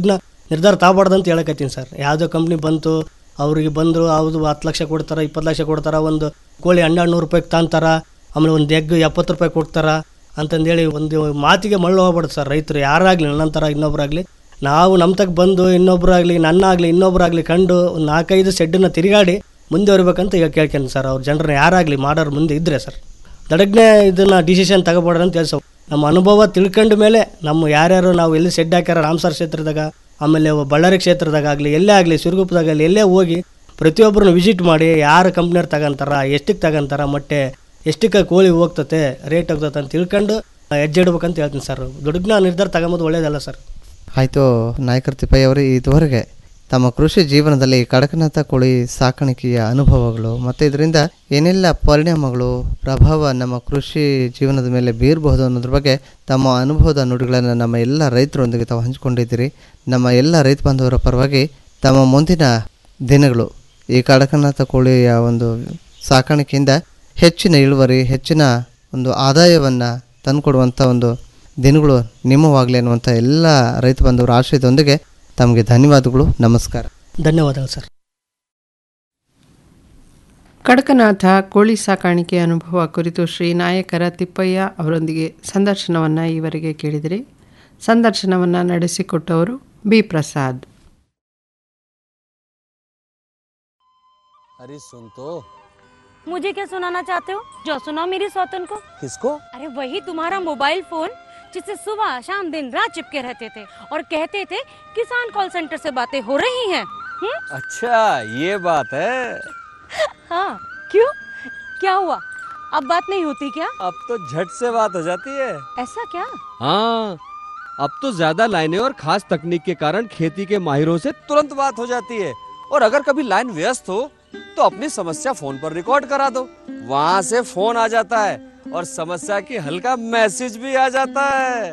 ನಿರ್ಧಾರ ತಗೋಬಾರ್ದು ಅಂತ ಹೇಳಕತ್ತೀನಿ ಸರ್ ಯಾವುದೋ ಕಂಪ್ನಿ ಬಂತು ಅವ್ರಿಗೆ ಬಂದರು ಅವ್ರು ಹತ್ತು ಲಕ್ಷ ಕೊಡ್ತಾರೆ ಇಪ್ಪತ್ತು ಲಕ್ಷ ಕೊಡ್ತಾರೆ ಒಂದು ಕೋಳಿ ಹನ್ನೆರಡು ನೂರು ರೂಪಾಯಿಗೆ ತಾಂತಾರ ಆಮೇಲೆ ಒಂದು ಎಗ್ ಎಪ್ಪತ್ತು ರೂಪಾಯಿ ಕೊಡ್ತಾರ ಅಂತಂದೇಳಿ ಒಂದು ಮಾತಿಗೆ ಮಳ್ಳು ಹೋಗ್ಬಾರ್ದು ಸರ್ ರೈತರು ಯಾರಾಗಲಿ ನನ್ನಂತರ ಇನ್ನೊಬ್ಬರಾಗಲಿ ನಾವು ನಮ್ಮ ತಕ್ಕ ಬಂದು ಇನ್ನೊಬ್ಬರಾಗಲಿ ನನ್ನಾಗಲಿ ಇನ್ನೊಬ್ಬರಾಗಲಿ ಕಂಡು ಒಂದು ನಾಲ್ಕೈದು ಸೆಡ್ಡನ್ನು ತಿರುಗಾಡಿ ಮುಂದೆ ಬರ್ಬೇಕಂತ ಈಗ ಕೇಳ್ಕೊಂಡು ಸರ್ ಅವ್ರ ಜನರನ್ನ ಯಾರಾಗಲಿ ಮಾಡೋರು ಮುಂದೆ ಇದ್ದರೆ ಸರ್ ದಡಗ್ನೆ ಇದನ್ನು ಡಿಸಿಷನ್ ತಗೋಬೇಡ್ರಿ ಅಂತ ಹೇಳ್ಸವು ನಮ್ಮ ಅನುಭವ ತಿಳ್ಕೊಂಡ ಮೇಲೆ ನಮ್ಮ ಯಾರ್ಯಾರು ನಾವು ಎಲ್ಲಿ ಸೆಡ್ ಹಾಕ್ಯಾರ ರಾಮಸಾರ್ ಕ್ಷೇತ್ರದಾಗ ಆಮೇಲೆ ಬಳ್ಳಾರಿ ಕ್ಷೇತ್ರದಾಗ ಆಗಲಿ ಎಲ್ಲೇ ಆಗಲಿ ಸಿರುಗುಪ್ಪದಾಗ ಆಗಲಿ ಎಲ್ಲೇ ಹೋಗಿ ಪ್ರತಿಯೊಬ್ಬರನ್ನ ವಿಸಿಟ್ ಮಾಡಿ ಯಾರು ಕಂಪ್ನಿಯವ್ರು ತಗೊಂತಾರ ಎಷ್ಟಕ್ಕೆ ತಗೊಂತಾರ ಮೊಟ್ಟೆ ಎಷ್ಟಕ್ಕೆ ಕೋಳಿ ಹೋಗ್ತತೆ ರೇಟ್ ಹೋಗ್ತತೆ ಅಂತ ತಿಳ್ಕೊಂಡು ಹೆಜ್ಜೆ ಇಡ್ಬೇಕಂತ ಹೇಳ್ತೀನಿ ಸರ್ ದುಡ್ಡನ್ನ ನಿರ್ಧಾರ ತಗೊಂಬೋದು ಒಳ್ಳೇದಲ್ಲ ಸರ್ ಆಯಿತು ನಾಯಕರ ತಿಪ್ಪಯ್ಯವರು ಇದುವರೆಗೆ ತಮ್ಮ ಕೃಷಿ ಜೀವನದಲ್ಲಿ ಕಡಕನಾಥ ಕೋಳಿ ಸಾಕಾಣಿಕೆಯ ಅನುಭವಗಳು ಮತ್ತು ಇದರಿಂದ ಏನೆಲ್ಲ ಪರಿಣಾಮಗಳು ಪ್ರಭಾವ ನಮ್ಮ ಕೃಷಿ ಜೀವನದ ಮೇಲೆ ಬೀರಬಹುದು ಅನ್ನೋದ್ರ ಬಗ್ಗೆ ತಮ್ಮ ಅನುಭವದ ನುಡಿಗಳನ್ನು ನಮ್ಮ ಎಲ್ಲ ರೈತರೊಂದಿಗೆ ತಾವು ಹಂಚಿಕೊಂಡಿದ್ದೀರಿ ನಮ್ಮ ಎಲ್ಲ ರೈತ ಬಾಂಧವರ ಪರವಾಗಿ ತಮ್ಮ ಮುಂದಿನ ದಿನಗಳು ಈ ಕಡಕನಾಥ ಕೋಳಿಯ ಒಂದು ಸಾಕಾಣಿಕೆಯಿಂದ ಹೆಚ್ಚಿನ ಇಳುವರಿ ಹೆಚ್ಚಿನ ಒಂದು ಆದಾಯವನ್ನು ತಂದುಕೊಡುವಂಥ ಒಂದು ದಿನಗಳು ನಿಮ್ಮವಾಗಲಿ ಅನ್ನುವಂಥ ಎಲ್ಲ ರೈತ ಬಾಂಧವರ ಆಶಯದೊಂದಿಗೆ ತಮಗೆ ಧನ್ಯವಾದಗಳು ನಮಸ್ಕಾರ ಧನ್ಯವಾದಗಳು ಸರ್ ಕಡಕನಾಥ ಕೋಳಿ ಸಾಕಾಣಿಕೆ ಅನುಭವ ಕುರಿತು ಶ್ರೀ ನಾಯಕರ ತಿಪ್ಪಯ್ಯ ಅವರೊಂದಿಗೆ ಸಂದರ್ಶನವನ್ನು ಈವರೆಗೆ ಕೇಳಿದಿರಿ ಸಂದರ್ಶನವನ್ನು ನಡೆಸಿಕೊಟ್ಟವರು ಬಿ ಪ್ರಸಾದ್ अरे सुन तो मुझे क्या सुनाना चाहते हो जो सुनाओ मेरी सौतन को किसको अरे वही तुम्हारा मोबाइल फोन जिससे सुबह शाम दिन रात चिपके रहते थे और कहते थे किसान कॉल सेंटर से बातें हो रही हैं हम्म? अच्छा ये बात है हाँ क्यों क्या हुआ अब बात नहीं होती क्या अब तो झट से बात हो जाती है ऐसा क्या हाँ अब तो ज्यादा लाइनें और खास तकनीक के कारण खेती के माहिरों से तुरंत बात हो जाती है और अगर कभी लाइन व्यस्त हो तो अपनी समस्या फोन पर रिकॉर्ड करा दो वहाँ से फोन आ जाता है और समस्या की हल का मैसेज भी आ जाता है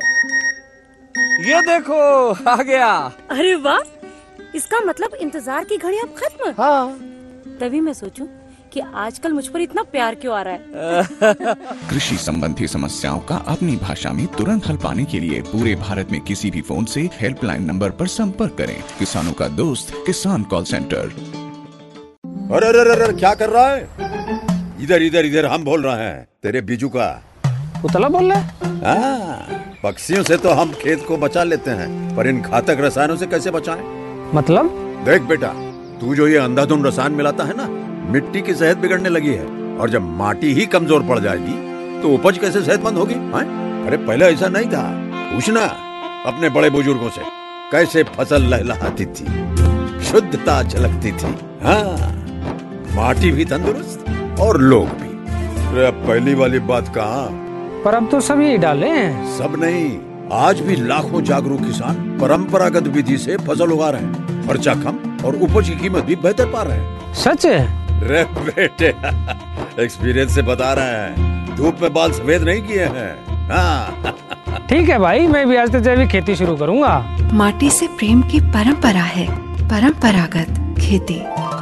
ये देखो आ गया अरे वाह इसका मतलब इंतजार की घड़ी अब खत्म हाँ तभी मैं सोचूं कि आजकल मुझ पर इतना प्यार क्यों आ रहा है कृषि संबंधी समस्याओं का अपनी भाषा में तुरंत हल पाने के लिए पूरे भारत में किसी भी फोन से हेल्पलाइन नंबर पर संपर्क करें किसानों का दोस्त किसान कॉल सेंटर अरे अरे अरे अरे, क्या कर रहा है इधर इधर इधर हम बोल रहे हैं तेरे बीजू का उतला बोल रहा है हाँ, पक्षियों से तो हम खेत को बचा लेते हैं पर इन घातक रसायनों से कैसे बचाएं? मतलब देख बेटा तू जो ये अंधाधुंध रसायन मिलाता है ना मिट्टी की सेहत बिगड़ने लगी है और जब माटी ही कमजोर पड़ जाएगी तो उपज कैसे सेहतमंद होगी हाँ? अरे पहले ऐसा नहीं था पूछना अपने बड़े बुजुर्गों से कैसे फसल लहलहाती थी शुद्धता झलकती थी हाँ माटी भी तंदुरुस्त और लोग भी अरे अब पहली वाली बात कहाँ पर अब तो सभी डाले हैं सब नहीं आज भी लाखों जागरूक किसान परंपरागत विधि से फसल उगा रहे हैं खर्चा कम और उपज की कीमत भी बेहतर पा रहे हैं सच है रे बेटे एक्सपीरियंस से बता रहे हैं धूप में बाल सफेद नहीं किए हैं हाँ ठीक है भाई मैं भी आज से जैविक खेती शुरू करूंगा माटी से प्रेम की परंपरा है परंपरागत खेती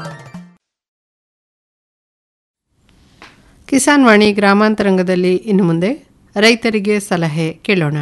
ಕಿಸಾನ್ ವಾಣಿ ಗ್ರಾಮಾಂತರಂಗದಲ್ಲಿ ಇನ್ನು ಮುಂದೆ ರೈತರಿಗೆ ಸಲಹೆ ಕೇಳೋಣ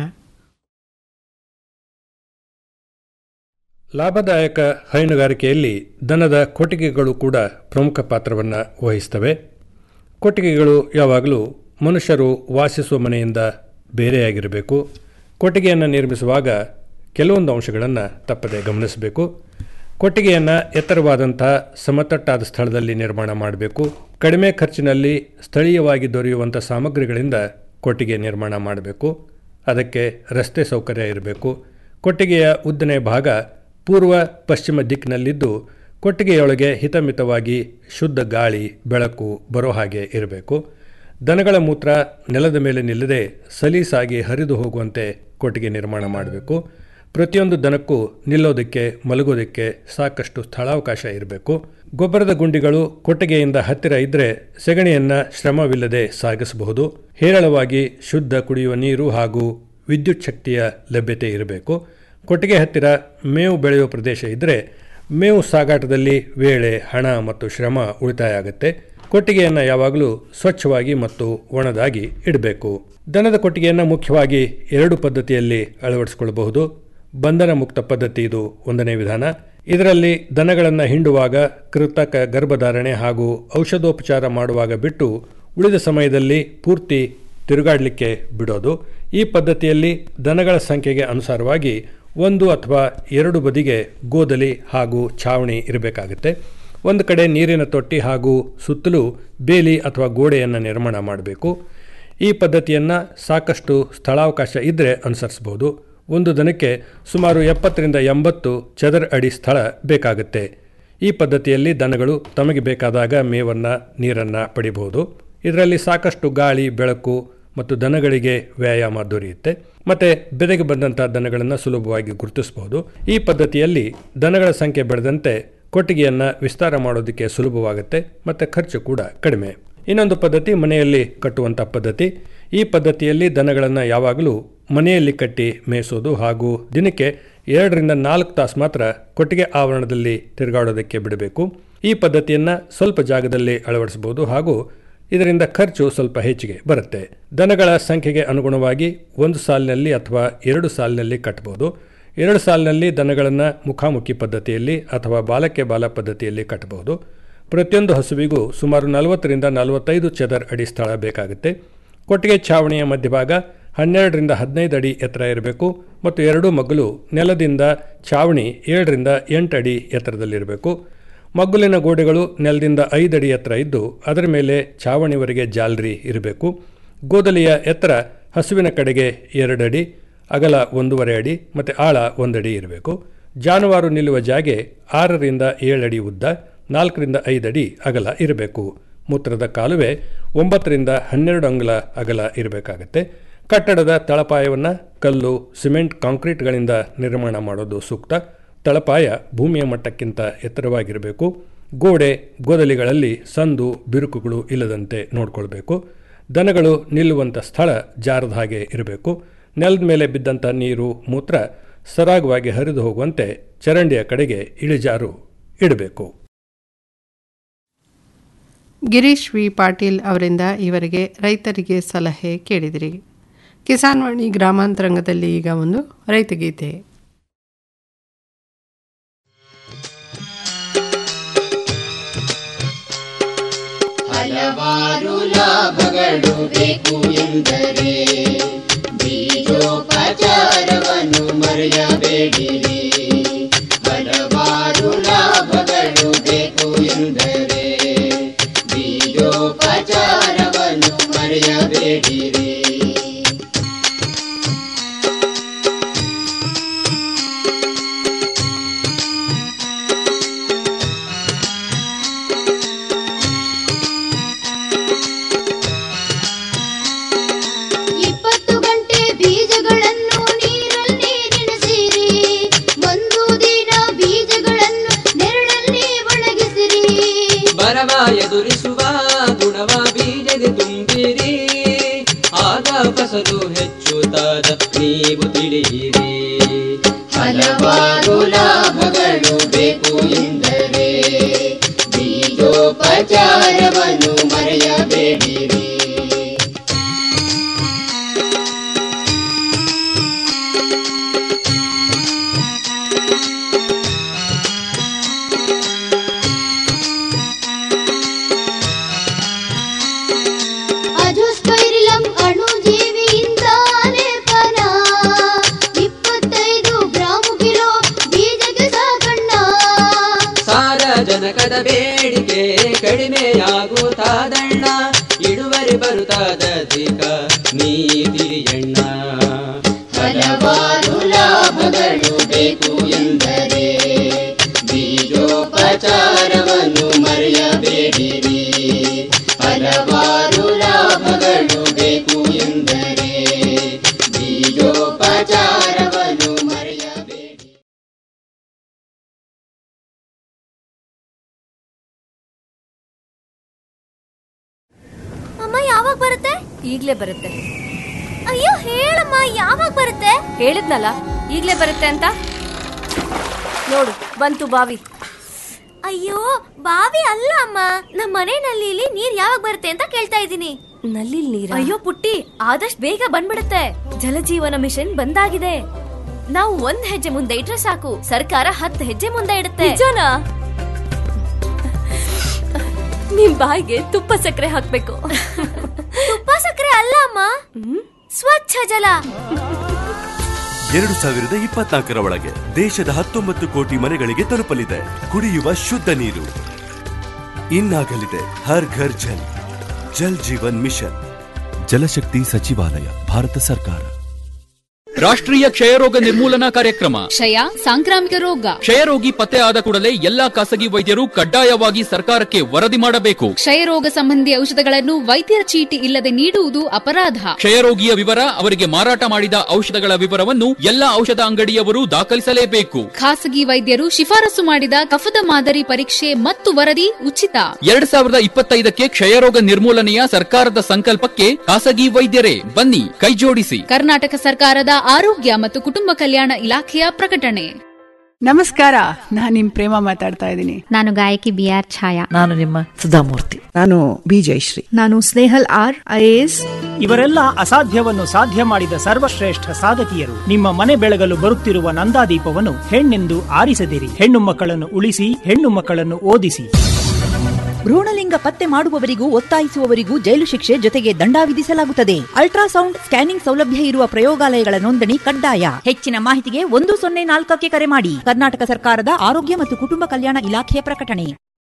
ಲಾಭದಾಯಕ ಹೈನುಗಾರಿಕೆಯಲ್ಲಿ ದನದ ಕೊಟ್ಟಿಗೆಗಳು ಕೂಡ ಪ್ರಮುಖ ಪಾತ್ರವನ್ನು ವಹಿಸ್ತವೆ ಕೊಟ್ಟಿಗೆಗಳು ಯಾವಾಗಲೂ ಮನುಷ್ಯರು ವಾಸಿಸುವ ಮನೆಯಿಂದ ಬೇರೆಯಾಗಿರಬೇಕು ಕೊಟ್ಟಿಗೆಯನ್ನು ನಿರ್ಮಿಸುವಾಗ ಕೆಲವೊಂದು ಅಂಶಗಳನ್ನು ತಪ್ಪದೆ ಗಮನಿಸಬೇಕು ಕೊಟ್ಟಿಗೆಯನ್ನು ಎತ್ತರವಾದಂಥ ಸಮತಟ್ಟಾದ ಸ್ಥಳದಲ್ಲಿ ನಿರ್ಮಾಣ ಮಾಡಬೇಕು ಕಡಿಮೆ ಖರ್ಚಿನಲ್ಲಿ ಸ್ಥಳೀಯವಾಗಿ ದೊರೆಯುವಂಥ ಸಾಮಗ್ರಿಗಳಿಂದ ಕೊಟ್ಟಿಗೆ ನಿರ್ಮಾಣ ಮಾಡಬೇಕು ಅದಕ್ಕೆ ರಸ್ತೆ ಸೌಕರ್ಯ ಇರಬೇಕು ಕೊಟ್ಟಿಗೆಯ ಉದ್ದನೆಯ ಭಾಗ ಪೂರ್ವ ಪಶ್ಚಿಮ ದಿಕ್ಕಿನಲ್ಲಿದ್ದು ಕೊಟ್ಟಿಗೆಯೊಳಗೆ ಹಿತಮಿತವಾಗಿ ಶುದ್ಧ ಗಾಳಿ ಬೆಳಕು ಬರೋ ಹಾಗೆ ಇರಬೇಕು ದನಗಳ ಮೂತ್ರ ನೆಲದ ಮೇಲೆ ನಿಲ್ಲದೆ ಸಲೀಸಾಗಿ ಹರಿದು ಹೋಗುವಂತೆ ಕೊಟ್ಟಿಗೆ ನಿರ್ಮಾಣ ಮಾಡಬೇಕು ಪ್ರತಿಯೊಂದು ದನಕ್ಕೂ ನಿಲ್ಲೋದಕ್ಕೆ ಮಲಗೋದಕ್ಕೆ ಸಾಕಷ್ಟು ಸ್ಥಳಾವಕಾಶ ಇರಬೇಕು ಗೊಬ್ಬರದ ಗುಂಡಿಗಳು ಕೊಟ್ಟಿಗೆಯಿಂದ ಹತ್ತಿರ ಇದ್ದರೆ ಸೆಗಣಿಯನ್ನು ಶ್ರಮವಿಲ್ಲದೆ ಸಾಗಿಸಬಹುದು ಹೇರಳವಾಗಿ ಶುದ್ಧ ಕುಡಿಯುವ ನೀರು ಹಾಗೂ ವಿದ್ಯುತ್ ಶಕ್ತಿಯ ಲಭ್ಯತೆ ಇರಬೇಕು ಕೊಟ್ಟಿಗೆ ಹತ್ತಿರ ಮೇವು ಬೆಳೆಯುವ ಪ್ರದೇಶ ಇದ್ದರೆ ಮೇವು ಸಾಗಾಟದಲ್ಲಿ ವೇಳೆ ಹಣ ಮತ್ತು ಶ್ರಮ ಉಳಿತಾಯ ಆಗುತ್ತೆ ಕೊಟ್ಟಿಗೆಯನ್ನು ಯಾವಾಗಲೂ ಸ್ವಚ್ಛವಾಗಿ ಮತ್ತು ಒಣದಾಗಿ ಇಡಬೇಕು ದನದ ಕೊಟ್ಟಿಗೆಯನ್ನು ಮುಖ್ಯವಾಗಿ ಎರಡು ಪದ್ಧತಿಯಲ್ಲಿ ಅಳವಡಿಸಿಕೊಳ್ಳಬಹುದು ಬಂಧನ ಮುಕ್ತ ಪದ್ಧತಿ ಇದು ಒಂದನೇ ವಿಧಾನ ಇದರಲ್ಲಿ ದನಗಳನ್ನು ಹಿಂಡುವಾಗ ಕೃತಕ ಗರ್ಭಧಾರಣೆ ಹಾಗೂ ಔಷಧೋಪಚಾರ ಮಾಡುವಾಗ ಬಿಟ್ಟು ಉಳಿದ ಸಮಯದಲ್ಲಿ ಪೂರ್ತಿ ತಿರುಗಾಡಲಿಕ್ಕೆ ಬಿಡೋದು ಈ ಪದ್ಧತಿಯಲ್ಲಿ ದನಗಳ ಸಂಖ್ಯೆಗೆ ಅನುಸಾರವಾಗಿ ಒಂದು ಅಥವಾ ಎರಡು ಬದಿಗೆ ಗೋದಲಿ ಹಾಗೂ ಛಾವಣಿ ಇರಬೇಕಾಗುತ್ತೆ ಒಂದು ಕಡೆ ನೀರಿನ ತೊಟ್ಟಿ ಹಾಗೂ ಸುತ್ತಲೂ ಬೇಲಿ ಅಥವಾ ಗೋಡೆಯನ್ನು ನಿರ್ಮಾಣ ಮಾಡಬೇಕು ಈ ಪದ್ಧತಿಯನ್ನು ಸಾಕಷ್ಟು ಸ್ಥಳಾವಕಾಶ ಇದ್ದರೆ ಅನುಸರಿಸಬಹುದು ಒಂದು ದನಕ್ಕೆ ಸುಮಾರು ಎಪ್ಪತ್ತರಿಂದ ಎಂಬತ್ತು ಚದರ ಅಡಿ ಸ್ಥಳ ಬೇಕಾಗುತ್ತೆ ಈ ಪದ್ಧತಿಯಲ್ಲಿ ದನಗಳು ತಮಗೆ ಬೇಕಾದಾಗ ಮೇವನ್ನು ನೀರನ್ನು ಪಡಿಬಹುದು ಇದರಲ್ಲಿ ಸಾಕಷ್ಟು ಗಾಳಿ ಬೆಳಕು ಮತ್ತು ದನಗಳಿಗೆ ವ್ಯಾಯಾಮ ದೊರೆಯುತ್ತೆ ಮತ್ತು ಬೆದೆಗೆ ಬಂದಂಥ ದನಗಳನ್ನು ಸುಲಭವಾಗಿ ಗುರುತಿಸಬಹುದು ಈ ಪದ್ಧತಿಯಲ್ಲಿ ದನಗಳ ಸಂಖ್ಯೆ ಬೆಳೆದಂತೆ ಕೊಟ್ಟಿಗೆಯನ್ನು ವಿಸ್ತಾರ ಮಾಡೋದಕ್ಕೆ ಸುಲಭವಾಗುತ್ತೆ ಮತ್ತು ಖರ್ಚು ಕೂಡ ಕಡಿಮೆ ಇನ್ನೊಂದು ಪದ್ಧತಿ ಮನೆಯಲ್ಲಿ ಕಟ್ಟುವಂಥ ಪದ್ಧತಿ ಈ ಪದ್ಧತಿಯಲ್ಲಿ ದನಗಳನ್ನು ಯಾವಾಗಲೂ ಮನೆಯಲ್ಲಿ ಕಟ್ಟಿ ಮೇಯಿಸೋದು ಹಾಗೂ ದಿನಕ್ಕೆ ಎರಡರಿಂದ ನಾಲ್ಕು ತಾಸು ಮಾತ್ರ ಕೊಟ್ಟಿಗೆ ಆವರಣದಲ್ಲಿ ತಿರುಗಾಡೋದಕ್ಕೆ ಬಿಡಬೇಕು ಈ ಪದ್ಧತಿಯನ್ನು ಸ್ವಲ್ಪ ಜಾಗದಲ್ಲಿ ಅಳವಡಿಸಬಹುದು ಹಾಗೂ ಇದರಿಂದ ಖರ್ಚು ಸ್ವಲ್ಪ ಹೆಚ್ಚಿಗೆ ಬರುತ್ತೆ ದನಗಳ ಸಂಖ್ಯೆಗೆ ಅನುಗುಣವಾಗಿ ಒಂದು ಸಾಲಿನಲ್ಲಿ ಅಥವಾ ಎರಡು ಸಾಲಿನಲ್ಲಿ ಕಟ್ಟಬಹುದು ಎರಡು ಸಾಲಿನಲ್ಲಿ ದನಗಳನ್ನು ಮುಖಾಮುಖಿ ಪದ್ಧತಿಯಲ್ಲಿ ಅಥವಾ ಬಾಲಕ್ಕೆ ಬಾಲ ಪದ್ಧತಿಯಲ್ಲಿ ಕಟ್ಟಬಹುದು ಪ್ರತಿಯೊಂದು ಹಸುವಿಗೂ ಸುಮಾರು ನಲವತ್ತರಿಂದ ನಲವತ್ತೈದು ಚದರ್ ಅಡಿ ಸ್ಥಳ ಬೇಕಾಗುತ್ತೆ ಕೊಟ್ಟಿಗೆ ಛಾವಣಿಯ ಮಧ್ಯಭಾಗ ಹನ್ನೆರಡರಿಂದ ಹದಿನೈದು ಅಡಿ ಎತ್ತರ ಇರಬೇಕು ಮತ್ತು ಎರಡೂ ಮಗ್ಗಲು ನೆಲದಿಂದ ಛಾವಣಿ ಏಳರಿಂದ ಎಂಟು ಅಡಿ ಎತ್ತರದಲ್ಲಿರಬೇಕು ಮಗ್ಗುಲಿನ ಗೋಡೆಗಳು ನೆಲದಿಂದ ಐದು ಅಡಿ ಎತ್ತರ ಇದ್ದು ಅದರ ಮೇಲೆ ಛಾವಣಿವರೆಗೆ ಜಾಲರಿ ಇರಬೇಕು ಗೋದಲಿಯ ಎತ್ತರ ಹಸುವಿನ ಕಡೆಗೆ ಎರಡು ಅಡಿ ಅಗಲ ಒಂದೂವರೆ ಅಡಿ ಮತ್ತು ಆಳ ಒಂದಡಿ ಇರಬೇಕು ಜಾನುವಾರು ನಿಲ್ಲುವ ಜಾಗೆ ಆರರಿಂದ ಏಳಡಿ ಉದ್ದ ನಾಲ್ಕರಿಂದ ಐದು ಅಡಿ ಅಗಲ ಇರಬೇಕು ಮೂತ್ರದ ಕಾಲುವೆ ಒಂಬತ್ತರಿಂದ ಹನ್ನೆರಡು ಅಂಗುಲ ಅಗಲ ಇರಬೇಕಾಗತ್ತೆ ಕಟ್ಟಡದ ತಳಪಾಯವನ್ನು ಕಲ್ಲು ಸಿಮೆಂಟ್ ಕಾಂಕ್ರೀಟ್ಗಳಿಂದ ನಿರ್ಮಾಣ ಮಾಡೋದು ಸೂಕ್ತ ತಳಪಾಯ ಭೂಮಿಯ ಮಟ್ಟಕ್ಕಿಂತ ಎತ್ತರವಾಗಿರಬೇಕು ಗೋಡೆ ಗೋದಲಿಗಳಲ್ಲಿ ಸಂದು ಬಿರುಕುಗಳು ಇಲ್ಲದಂತೆ ನೋಡಿಕೊಳ್ಬೇಕು ದನಗಳು ನಿಲ್ಲುವಂಥ ಸ್ಥಳ ಜಾರದ ಹಾಗೆ ಇರಬೇಕು ನೆಲದ ಮೇಲೆ ಬಿದ್ದಂಥ ನೀರು ಮೂತ್ರ ಸರಾಗವಾಗಿ ಹರಿದು ಹೋಗುವಂತೆ ಚರಂಡಿಯ ಕಡೆಗೆ ಇಳಿಜಾರು ಇಡಬೇಕು ಗಿರೀಶ್ ವಿ ಪಾಟೀಲ್ ಅವರಿಂದ ಇವರಿಗೆ ರೈತರಿಗೆ ಸಲಹೆ ಕೇಳಿದಿರಿ ಕಿಸಾನ್ವಾಣಿ ಗ್ರಾಮಾಂತರಂಗದಲ್ಲಿ ಈಗ ಒಂದು ರೈತಗೀತೆ ಹಲವಾರು ಲಾಭಗಳು ಬೇಕು ಎಂದರೆ ಬೀಜೋಪಚಾರವನ್ನು ಮರೆಯಬೇಡಿರಿ ಹಲವಾರು ಲಾಭಗಳು ಬೇಕು ಎಂದರೆ ಬೀಜೋಪಚಾರವನ್ನು ಮರೆಯಬೇಡಿರಿ ಇಪ್ಪತ್ತು ಗಂಟೆ ಬೀಜಗಳನ್ನು ನೀರಲ್ಲಿ ನೆನೆಸಿರಿ ಒಂದು ದಿನ ಬೀಜಗಳನ್ನು ನೆರಳಲ್ಲಿ ಒಣಗಿಸಿರಿ ಬರವ ಎದುರಿಸುವ ಗುಣವ ಬೀಜದೆ ತುಂಬಿರಿ ಆಗ ಫಸಲು ಹೆಚ್ಚುತ್ತಾದ ನೀವು ತಿಳಿಯಿರಿ ಹಲವಾರು ಲಾಭಗಳು ಬೇಕು ಎಂದರೆ ಬೀಜೋಪಚಾರವನ್ನು ಮರೆಯಬೇಡಿರಿ ಅಜೋಸ್ಪೈರಿಲಂ ಅಣುಜೀವಿಯಿಂದ ಲೇಪನ ಇಪ್ಪತ್ತೈದು ಗ್ರಾಂ ಕಿಲೋ ಬೀಜಕ್ಕೆ ಸಾಕಣ್ಣ ಸಾರಜನಕದ ಬೇಡಿಕೆ ಕಡಿಮೆಯಾಗುತ್ತಾದಣ್ಣ ಇಳುವರಿ ಬರುತ್ತಾದಧಿಕ ನೀ ತಿಳಿಯಣ್ಣ ಹಲವಾರು ಲಾಭಗಳು ಬೇಕು ಎಂದರೆ ಬೀಜೋಪಚಾರವನ್ನು ಮರೆಯಬೇಡಿರಿ ಹಲವಾರು ಲಾಭಗಳು ಬೇಕು ಎಂದರೆ ಬೀಜೋಪಚಾರವನ್ನು ಮರೆಯಬೇಡಿ ಅಮ್ಮ ಯಾವಾಗ ಬರುತ್ತೆ ಈಗ್ಲೇ ಬರುತ್ತೆ ಅಯ್ಯೋ ಹೇಳಮ್ಮ ಯಾವಾಗ ಬರುತ್ತೆ ಹೇಳಿದ್ನಲ್ಲ ಈಗ್ಲೇ ಬರುತ್ತೆ ಅಂತ ನೋಡು ಬಂತು ಬಾವಿ ಅಯ್ಯೋ ಬಾವಿ ಅಲ್ಲ ಅಮ್ಮ ನಮ್ಮ ಮನೆ ನಲ್ಲಿಲಿ ನೀರ್ ಯಾವಾಗ ಬರುತ್ತೆ ಅಂತ ಕೇಳ್ತಾ ಇದ್ದೀನಿ ನಲ್ಲಿ ನೀರ ಅಯ್ಯೋ ಪುಟ್ಟಿ ಆದಷ್ಟು ಬೇಗ ಬಂದ್ಬಿಡುತ್ತೆ ಜಲಜೀವನ ಮಿಷನ್ ಬಂದಾಗಿದೆ ನಾವು ಒಂದ್ ಹೆಜ್ಜೆ ಮುಂದೆ ಇಟ್ರೆ ಸಾಕು ಸರ್ಕಾರ ಹತ್ತು ಹೆಜ್ಜೆ ಮುಂದೆ ಇಡುತ್ತೆ ನಿಜನಾ ನಿಮ್ ಬಾಯಿಗೆ ತುಪ್ಪ ಸಕ್ಕರೆ ಹಾಕ್ಬೇಕು ತುಪ್ಪ ಸಕ್ಕರೆ ಅಲ್ಲ ಅಮ್ಮ ಸ್ವಚ್ಛ ಜಲ ಎರಡು ಸಾವಿರದ ಇಪ್ಪತ್ನಾಲ್ಕರ ಒಳಗೆ ದೇಶದ ಹತ್ತೊಂಬತ್ತು ಕೋಟಿ ಮನೆಗಳಿಗೆ ತಲುಪಲಿದೆ ಕುಡಿಯುವ ಶುದ್ಧ ನೀರು ಇನ್ನಾಗಲಿದೆ ಹರ್ ಘರ್ ಜಲ್ ಜಲ್ ಜೀವನ್ ಮಿಷನ್ ಜಲಶಕ್ತಿ ಸಚಿವಾಲಯ ಭಾರತ ಸರ್ಕಾರ ರಾಷ್ಟ್ರೀಯ ಕ್ಷಯರೋಗ ನಿರ್ಮೂಲನಾ ಕಾರ್ಯಕ್ರಮ ಕ್ಷಯ ಸಾಂಕ್ರಾಮಿಕ ರೋಗ ಕ್ಷಯರೋಗಿ ಪತ್ತೆ ಆದ ಕೂಡಲೇ ಎಲ್ಲಾ ಖಾಸಗಿ ವೈದ್ಯರು ಕಡ್ಡಾಯವಾಗಿ ಸರ್ಕಾರಕ್ಕೆ ವರದಿ ಮಾಡಬೇಕು ಕ್ಷಯರೋಗ ಸಂಬಂಧಿ ಔಷಧಗಳನ್ನು ವೈದ್ಯರ ಚೀಟಿ ಇಲ್ಲದೆ ನೀಡುವುದು ಅಪರಾಧ ಕ್ಷಯರೋಗಿಯ ವಿವರ ಅವರಿಗೆ ಮಾರಾಟ ಮಾಡಿದ ಔಷಧಗಳ ವಿವರವನ್ನು ಎಲ್ಲಾ ಔಷಧ ಅಂಗಡಿಯವರು ದಾಖಲಿಸಲೇಬೇಕು ಖಾಸಗಿ ವೈದ್ಯರು ಶಿಫಾರಸು ಮಾಡಿದ ಕಫದ ಮಾದರಿ ಪರೀಕ್ಷೆ ಮತ್ತು ವರದಿ ಉಚಿತ ಎರಡ್ ಸಾವಿರದ ಇಪ್ಪತ್ತೈದಕ್ಕೆ ಕ್ಷಯರೋಗ ನಿರ್ಮೂಲನೆಯ ಸರ್ಕಾರದ ಸಂಕಲ್ಪಕ್ಕೆ ಖಾಸಗಿ ವೈದ್ಯರೇ ಬನ್ನಿ ಕೈಜೋಡಿಸಿ ಕರ್ನಾಟಕ ಸರ್ಕಾರದ ಆರೋಗ್ಯ ಮತ್ತು ಕುಟುಂಬ ಕಲ್ಯಾಣ ಇಲಾಖೆಯ ಪ್ರಕಟಣೆ ನಮಸ್ಕಾರ ನಾನು ನಿಮ್ ಪ್ರೇಮ ಮಾತಾಡ್ತಾ ಇದ್ದೀನಿ ನಾನು ಗಾಯಕಿ ಬಿ ಆರ್ ಛಾಯಾ ನಾನು ನಿಮ್ಮ ಸುಧಾಮೂರ್ತಿ ನಾನು ಬಿ ಜಯಶ್ರೀ ನಾನು ಸ್ನೇಹಲ್ ಆರ್ ಐಎಎಸ್ ಇವರೆಲ್ಲ ಅಸಾಧ್ಯವನ್ನು ಸಾಧ್ಯ ಮಾಡಿದ ಸರ್ವಶ್ರೇಷ್ಠ ಸಾಧಕಿಯರು ನಿಮ್ಮ ಮನೆ ಬೆಳಗಲು ಬರುತ್ತಿರುವ ನಂದಾದೀಪವನ್ನು ಹೆಣ್ಣೆಂದು ಆರಿಸದಿರಿ ಹೆಣ್ಣು ಮಕ್ಕಳನ್ನು ಉಳಿಸಿ ಹೆಣ್ಣು ಮಕ್ಕಳನ್ನು ಓದಿಸಿ ಭ್ರೂಣಲಿಂಗ ಪತ್ತೆ ಮಾಡುವವರಿಗೂ ಒತ್ತಾಯಿಸುವವರಿಗೂ ಜೈಲು ಶಿಕ್ಷೆ ಜೊತೆಗೆ ದಂಡ ವಿಧಿಸಲಾಗುತ್ತದೆ ಅಲ್ಟ್ರಾಸೌಂಡ್ ಸ್ಕ್ಯಾನಿಂಗ್ ಸೌಲಭ್ಯ ಇರುವ ಪ್ರಯೋಗಾಲಯಗಳ ನೋಂದಣಿ ಕಡ್ಡಾಯ ಹೆಚ್ಚಿನ ಮಾಹಿತಿಗೆ ಒಂದು ಸೊನ್ನೆ ನಾಲ್ಕಕ್ಕೆ ಕರೆ ಮಾಡಿ ಕರ್ನಾಟಕ ಸರ್ಕಾರದ ಆರೋಗ್ಯ ಮತ್ತು ಕುಟುಂಬ ಕಲ್ಯಾಣ ಇಲಾಖೆಯ ಪ್ರಕಟಣೆ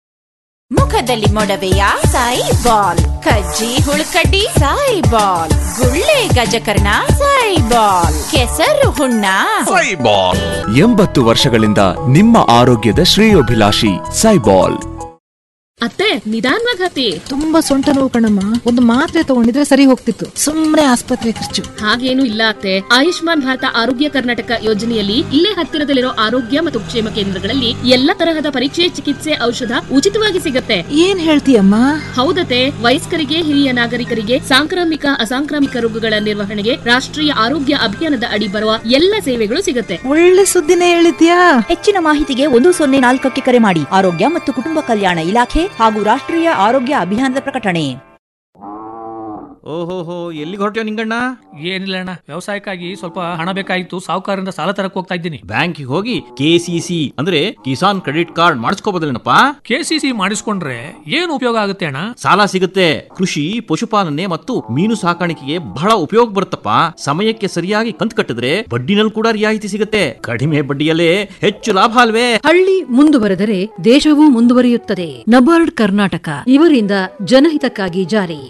ಮುಖದಲ್ಲಿ ಮೊಡವೆಯ ಸಾಯಿ ಬಾಲ್ ಕಜ್ಜಿ ಹುಳುಕಡ್ಡಿ ಸಾಯಿ ಬಾಲ್ ಗುಳ್ಳೆ ಗಜಕರ್ಣ ಸಾಯಿ ಬಾಲ್ ಕೆಸರು ಹುಣ್ಣ ಸೈಬಾಲ್ ಎಂಬತ್ತು ವರ್ಷಗಳಿಂದ ನಿಮ್ಮ ಆರೋಗ್ಯದ ಶ್ರೇಯೋಭಿಲಾಷಿ ಸೈಬಾಲ್ ಅತ್ತೆ ನಿಧಾನವಾಗಿ ಹತ್ತಿ ತುಂಬಾ ಸೊಂಟ ನೋವು ಕಣಮ್ಮ ಒಂದು ಮಾತ್ರೆ ತಗೊಂಡಿದ್ರೆ ಸರಿ ಹೋಗ್ತಿತ್ತು ಸುಮ್ನೆ ಆಸ್ಪತ್ರೆ ಖರ್ಚು ಹಾಗೇನು ಇಲ್ಲ ಅತ್ತೆ ಆಯುಷ್ಮಾನ್ ಭಾರತ ಆರೋಗ್ಯ ಕರ್ನಾಟಕ ಯೋಜನೆಯಲ್ಲಿ ಇಲ್ಲೇ ಹತ್ತಿರದಲ್ಲಿರೋ ಆರೋಗ್ಯ ಮತ್ತು ಕ್ಷೇಮ ಕೇಂದ್ರಗಳಲ್ಲಿ ಎಲ್ಲ ತರಹದ ಪರೀಕ್ಷೆ ಚಿಕಿತ್ಸೆ ಔಷಧ ಉಚಿತವಾಗಿ ಸಿಗುತ್ತೆ ಏನ್ ಹೇಳ್ತೀಯಮ್ಮ ಹೌದತೆ ವಯಸ್ಕರಿಗೆ ಹಿರಿಯ ನಾಗರಿಕರಿಗೆ ಸಾಂಕ್ರಾಮಿಕ ಅಸಾಂಕ್ರಾಮಿಕ ರೋಗಗಳ ನಿರ್ವಹಣೆಗೆ ರಾಷ್ಟ್ರೀಯ ಆರೋಗ್ಯ ಅಭಿಯಾನದ ಅಡಿ ಬರುವ ಎಲ್ಲ ಸೇವೆಗಳು ಸಿಗುತ್ತೆ ಒಳ್ಳೆ ಸುದ್ದಿನೇ ಹೇಳಿದ್ಯಾ ಹೆಚ್ಚಿನ ಮಾಹಿತಿಗೆ ಒಂದು ಸೊನ್ನೆ ನಾಲ್ಕಕ್ಕೆ ಕರೆ ಮಾಡಿ ಆರೋಗ್ಯ ಮತ್ತು ಕುಟುಂಬ ಕಲ್ಯಾಣ ಇಲಾಖೆ ಹಾಗೂ ರಾಷ್ಟ್ರೀಯ ಆರೋಗ್ಯ ಅಭಿಯಾನದ ಪ್ರಕಟಣೆ ಓಹೋಹೋ ಎಲ್ಲಿಗೆ ಹೊರಟ್ಯೋ ನಿಂಗಣ್ಣ ಏನಿಲ್ಲ ಅಣ್ಣ ವ್ಯವಸಾಯಕ್ಕಾಗಿ ಸ್ವಲ್ಪ ಹಣ ಬೇಕಾಗಿತ್ತು ಸಾಹುಕಾರರಿಂದ ಸಾಲ ತರಕ್ ಹೋಗ್ತಾ ಇದ್ದೀನಿ ಬ್ಯಾಂಕಿಗೆ ಹೋಗಿ ಕೆ ಸಿ ಸಿ ಅಂದ್ರೆ ಕಿಸಾನ್ ಕ್ರೆಡಿಟ್ ಕಾರ್ಡ್ ಮಾಡಿಸ್ಕೋಬೋದಲ್ಲೇನಪ್ಪ ಕೆ ಸಿ ಸಿ ಮಾಡಿಸ್ಕೊಂಡ್ರೆ ಏನು ಉಪಯೋಗ ಆಗುತ್ತೆ ಅಣ್ಣ ಸಾಲ ಸಿಗುತ್ತೆ ಕೃಷಿ ಪಶುಪಾಲನೆ ಮತ್ತು ಮೀನು ಸಾಕಾಣಿಕೆಗೆ ಬಹಳ ಉಪಯೋಗ ಬರುತ್ತಪ್ಪ ಸಮಯಕ್ಕೆ ಸರಿಯಾಗಿ ಕಂತು ಕಟ್ಟಿದ್ರೆ ಬಡ್ಡಿನಲ್ಲಿ ಕೂಡ ರಿಯಾಯಿತಿ ಸಿಗುತ್ತೆ ಕಡಿಮೆ ಬಡ್ಡಿಯಲ್ಲೇ ಹೆಚ್ಚು ಲಾಭ ಅಲ್ವೇ ಹಳ್ಳಿ ಮುಂದುವರೆದರೆ ದೇಶವೂ ಮುಂದುವರಿಯುತ್ತದೆ ನಬಾರ್ಡ್ ಕರ್ನಾಟಕ ಇವರಿಂದ ಜನಹಿತಕ್ಕಾಗಿ ಜಾರಿ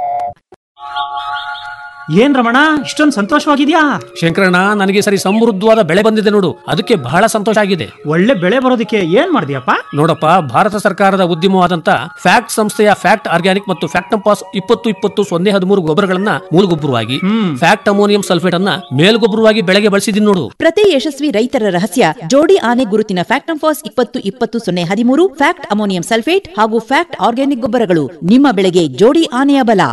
ಏನ್ ರಮಣ ಇಷ್ಟೊಂದು ಸಂತೋಷವಾಗಿದ್ಯಾ ಶಂಕರಣ್ಣ ನನಗೆ ಈ ಸರಿ ಸಮೃದ್ಧವಾದ ಬೆಳೆ ಬಂದಿದೆ ನೋಡು ಅದಕ್ಕೆ ಬಹಳ ಸಂತೋಷ ಆಗಿದೆ ಒಳ್ಳೆ ಬೆಳೆ ಬರೋದಕ್ಕೆ ಏನ್ ಮಾಡಿದ್ಯಪ್ಪ ನೋಡಪ್ಪ ಭಾರತ ಸರ್ಕಾರದ ಉದ್ಯಮವಾದಂತ ಫ್ಯಾಕ್ಟ್ ಸಂಸ್ಥೆಯ ಫ್ಯಾಕ್ಟ್ ಆರ್ಗ್ಯಾನಿಕ್ ಮತ್ತು ಫ್ಯಾಕ್ಟಂಪಾಸ್ ಇಪ್ಪತ್ತು ಇಪ್ಪತ್ತು ಸೊನ್ನೆ ಹದಿಮೂರು ಗೊಬ್ಬರಗಳನ್ನ ಮೂಲಗೊಬ್ಬರವಾಗಿ ಫ್ಯಾಕ್ಟ್ ಅಮೋನಿಯಂ ಸಲ್ಫೇಟ್ ಅನ್ನ ಮೇಲ್ಗೊಬ್ಬರವಾಗಿ ಬೆಳೆಗೆ ಬಳಸಿದೀನಿ ನೋಡು ಪ್ರತಿ ಯಶಸ್ವಿ ರೈತರ ರಹಸ್ಯ ಜೋಡಿ ಆನೆ ಗುರುತಿನ ಫ್ಯಾಕ್ಟಂಫಾಸ್ ಇಪ್ಪತ್ತು ಇಪ್ಪತ್ತು ಸೊನ್ನೆ ಹದಿಮೂರು ಫ್ಯಾಕ್ಟ್ ಅಮೋನಿಯಂ ಸಲ್ಫೇಟ್ ಹಾಗೂ ಫ್ಯಾಕ್ಟ್ ಆರ್ಗ್ಯಾನಿಕ್ ಗೊಬ್ಬರಗಳು ನಿಮ್ಮ ಬೆಳೆಗೆ ಜೋಡಿ ಆನೆಯ ಬಲ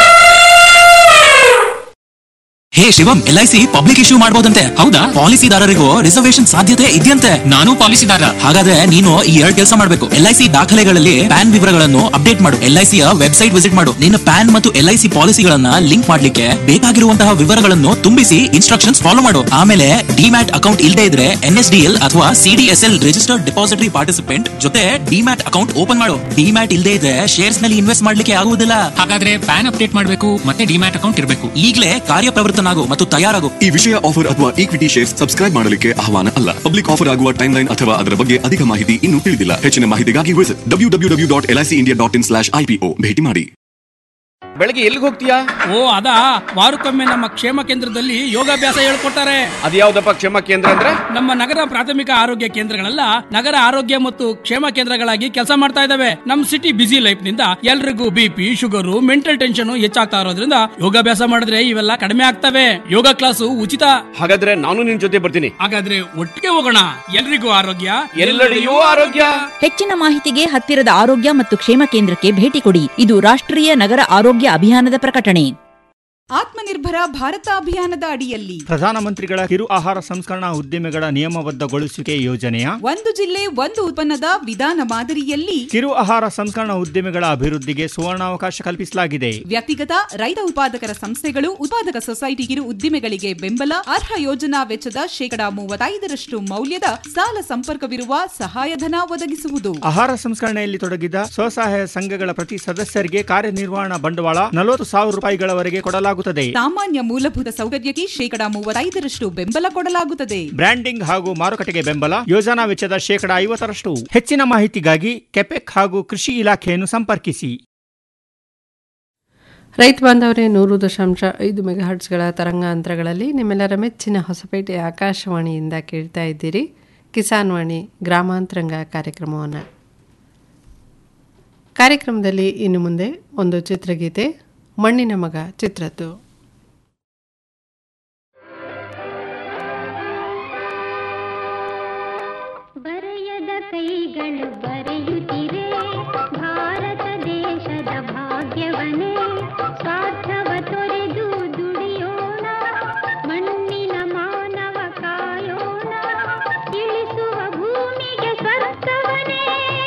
hey Shivam L I C public issue ಮಾಡಬಹುದಂತೆ ಹೌದಾ ಪಾಲಿಸಿದಾರರಿಗೂ ರಿಸರ್ವೇಶನ್ ಸಾಧ್ಯತೆ ಇದೆಯಂತೆ ನಾನು ಪಾಲಿಸಿದಾರ ಹಾಗಾದ್ರೆ ನೀನು ಈ ಎರಡು ಕೆಲಸ ಮಾಡಬೇಕು ಎಲ್ ಐ ಸಿ ದಾಖಲೆಗಳಲ್ಲಿ ಪ್ಯಾನ್ ವಿವರಗಳನ್ನು ಅಪ್ಡೇಟ್ ಮಾಡು ಎಲ್ ಐ ಸಿಯ ವೆಬ್ಸೈಟ್ ವಿಸಿಟ್ ಮಾಡು ನಿನ್ನ ಪ್ಯಾನ್ ಮತ್ತು ಎಲ್ ಐ ಸಿ ಪಾಲಿಸಿಗಳನ್ನ ಲಿಂಕ್ ಮಾಡ್ಲಿಕ್ಕೆ ಬೇಕಾಗಿರುವಂತಹ ವಿವರಗಳನ್ನು ತುಂಬಿಸಿ ಇನ್ಸ್ಟ್ರಕ್ಷನ್ಸ್ ಫಾಲೋ ಮಾಡು ಆಮೇಲೆ ಡಿಮ್ಯಾಟ್ ಅಕೌಂಟ್ ಇಲ್ಲದೆ ಇದ್ರೆ ಎನ್ ಎಸ್ ಡಿ ಎಲ್ ಅಥವಾ ಸಿಡಿಎಸ್ಎಲ್ ರಿಜಿಸ್ಟರ್ಡ್ ಡೆಪಾಸಿಟರಿ ಪಾರ್ಟಿಸಿಪೆಂಟ್ ಜೊತೆ ಡಿಮ್ಯಾಟ್ ಅಕೌಂಟ್ ಓಪನ್ ಮಾಡು ಡಿಮ್ಯಾಟ್ ಇಲ್ಲದೆ ಇದ್ರೆ ಶೇರ್ಸ್ ನಲ್ಲಿ ಇನ್ವೆಸ್ಟ್ ಮಾಡ್ಲಿಕ್ಕೆ ಆಗುವುದಿಲ್ಲ ಹಾಗಾದ್ರೆ ಪ್ಯಾನ್ ಅಪ್ಡೇಟ್ ಮಾಡಬೇಕು ಮತ್ತೆ ಡಿಮ್ಯಾಟ್ ಅಕೌಂಟ್ ಇರಬೇಕು ಈಗಲೇ ಕಾರ್ಯಪ್ರವೃತ್ತನಾಗು ಮತ್ತು ತಯಾರಾಗು ಈ ವಿಷಯ ಆಫರ್ ಅಥವಾ ಈಕ್ವಿಟಿ ಶೇರ್ಸ್ ಸಬ್ಸ್ಕ್ರೈಬ್ ಮಾಡಲಿಕ್ಕೆ ಆಹ್ವಾನ ಅಲ್ಲ ಪಬ್ಲಿಕ್ ಆಫರ್ ಆಗುವ ಟೈಮ್ ಲೈನ್ ಅಥವಾ ಅದರ ಬಗ್ಗೆ ಅಧಿಕ ಮಾಹಿತಿ ಇನ್ನೂ ತಿಳಿದಿಲ್ಲ ಹೆಚ್ಚಿನ ಮಾಹಿತಿಗಾಗಿ visit W W W dot L I C India dot in slash IPO ಭೇಟಿ ಮಾಡಿ ಬೆಳಗ್ಗೆ ಎಲ್ಲಿಗೆ ಹೋಗ್ತೀಯಾ ಓ ಅದಾ ವಾರಕ್ಕೊಮ್ಮೆ ನಮ್ಮ ಕ್ಷೇಮ ಕೇಂದ್ರದಲ್ಲಿ ಯೋಗಾಭ್ಯಾಸ ಹೇಳ್ಕೊಡ್ತಾರೆ ಅದ್ಯಾವ್ದಪ್ಪ ಕ್ಷೇಮ ಕೇಂದ್ರ ಅಂದ್ರೆ ನಮ್ಮ ನಗರ ಪ್ರಾಥಮಿಕ ಆರೋಗ್ಯ ಕೇಂದ್ರಗಳೆಲ್ಲ ನಗರ ಆರೋಗ್ಯ ಮತ್ತು ಕ್ಷೇಮ ಕೇಂದ್ರಗಳಾಗಿ ಕೆಲಸ ಮಾಡ್ತಾ ಇದಾವೆ ನಮ್ ಸಿಟಿ ಬಿಸಿ ಲೈಫ್ ನಿಂದ ಎಲ್ರಿಗೂ ಬಿಪಿ ಶುಗರು ಮೆಂಟಲ್ ಟೆನ್ಷನ್ ಹೆಚ್ಚಾಗ್ತಾ ಇರೋದ್ರಿಂದ ಯೋಗಾಭ್ಯಾಸ ಮಾಡಿದ್ರೆ ಇವೆಲ್ಲ ಕಡಿಮೆ ಆಗ್ತವೆ ಯೋಗ ಕ್ಲಾಸು ಉಚಿತ ಹಾಗಾದ್ರೆ ನಾನು ನಿನ್ ಜೊತೆ ಬರ್ತೀನಿ ಹಾಗಾದ್ರೆ ಒಟ್ಟಿಗೆ ಹೋಗೋಣ ಎಲ್ರಿಗೂ ಆರೋಗ್ಯ ಎಲ್ಲೆಡೆಯೂ ಆರೋಗ್ಯ ಹೆಚ್ಚಿನ ಮಾಹಿತಿಗೆ ಹತ್ತಿರದ ಆರೋಗ್ಯ ಮತ್ತು ಕ್ಷೇಮ ಕೇಂದ್ರಕ್ಕೆ ಭೇಟಿ ಕೊಡಿ ಇದು ರಾಷ್ಟ್ರೀಯ ನಗರ ಆರೋಗ್ಯ ಅಭಿಯಾನದ ಪ್ರಕಟಣೆ ಆತ್ಮನಿರ್ಭರ ಭಾರತ ಅಭಿಯಾನದ ಅಡಿಯಲ್ಲಿ ಪ್ರಧಾನಮಂತ್ರಿಗಳ ಕಿರು ಆಹಾರ ಸಂಸ್ಕರಣಾ ಉದ್ದಿಮೆಗಳ ನಿಯಮಬದ್ಧಗೊಳಿಸುವಿಕೆ ಯೋಜನೆಯ ಒಂದು ಜಿಲ್ಲೆ ಒಂದು ಉತ್ಪನ್ನದ ವಿಧಾನ ಮಾದರಿಯಲ್ಲಿ ಕಿರು ಆಹಾರ ಸಂಸ್ಕರಣಾ ಉದ್ದಿಮೆಗಳ ಅಭಿವೃದ್ಧಿಗೆ ಸುವರ್ಣಾವಕಾಶ ಕಲ್ಪಿಸಲಾಗಿದೆ ವ್ಯಕ್ತಿಗತ ರೈತ ಉತ್ಪಾದಕರ ಸಂಸ್ಥೆಗಳು ಉತ್ಪಾದಕ ಸೊಸೈಟಿ ಕಿರು ಉದ್ದಿಮೆಗಳಿಗೆ ಬೆಂಬಲ ಅರ್ಹ ಯೋಜನಾ ವೆಚ್ಚದ ಶೇಕಡಾ ಮೂವತ್ತೈದರಷ್ಟು ಮೌಲ್ಯದ ಸಾಲ ಸಂಪರ್ಕವಿರುವ ಸಹಾಯಧನ ಒದಗಿಸುವುದು ಆಹಾರ ಸಂಸ್ಕರಣೆಯಲ್ಲಿ ತೊಡಗಿದ ಸ್ವಸಹಾಯ ಸಂಘಗಳ ಪ್ರತಿ ಸದಸ್ಯರಿಗೆ ಕಾರ್ಯನಿರ್ವಹಣಾ ಬಂಡವಾಳ ನಲವತ್ತು ಸಾವಿರ ರೂಪಾಯಿಗಳವರೆಗೆ ಕೊಡಲಾಗುತ್ತದೆ ಸಾಮಾನ್ಯ ಮೂಲಭೂತ ಸೌಕರ್ಯಕ್ಕೆ ಶೇಕಡಾ ಮೂವತ್ತೈದರಷ್ಟು ಬೆಂಬಲ ಕೊಡಲಾಗುತ್ತದೆ ಬ್ರ್ಯಾಂಡಿಂಗ್ ಹಾಗೂ ಮಾರುಕಟ್ಟೆಗೆ ಬೆಂಬಲ ಯೋಜನಾ ವೆಚ್ಚದ ಶೇಕಡಾ ಐವತ್ತರಷ್ಟು ಹೆಚ್ಚಿನ ಮಾಹಿತಿಗಾಗಿ ಕೆಪೆಕ್ ಹಾಗೂ ಕೃಷಿ ಇಲಾಖೆಯನ್ನು ಸಂಪರ್ಕಿಸಿ ರೈತ ಬಾಂಧವರೇ ನೂರು ದಶಾಂಶ ಐದು ಮೆಗಾಹರ್ಟ್ಸ್ಗಳ ತರಂಗಾಂತರಗಳಲ್ಲಿ ನಿಮ್ಮೆಲ್ಲರ ಮೆಚ್ಚಿನ ಹೊಸಪೇಟೆ ಆಕಾಶವಾಣಿಯಿಂದ ಕೇಳ್ತಾ ಇದ್ದೀರಿ ಕಿಸಾನ್ ವಾಣಿ ಗ್ರಾಮಾಂತರಂಗ ಕಾರ್ಯಕ್ರಮವನ್ನು ಕಾರ್ಯಕ್ರಮದಲ್ಲಿ ಇನ್ನು ಮುಂದೆ ಒಂದು ಚಿತ್ರಗೀತೆ ಮಣ್ಣಿನ ಮಗ ಚಿತ್ರದ್ದು ಬರೆಯದ ಕೈಗಳು ಬರೆಯುತ್ತಿರೆ ಭಾರತ ದೇಶದ ಭಾಗ್ಯವನೇ ಸ್ವಾರ್ಥವ ತೊರೆದು ದುಡಿಯೋಣ ಮಣ್ಣಿನ ಮಾನವ ಕಾಯೋಣ ಇಳಿಸುವ ಭೂಮಿಗೆ ಸ್ವರ್ಥವನೇ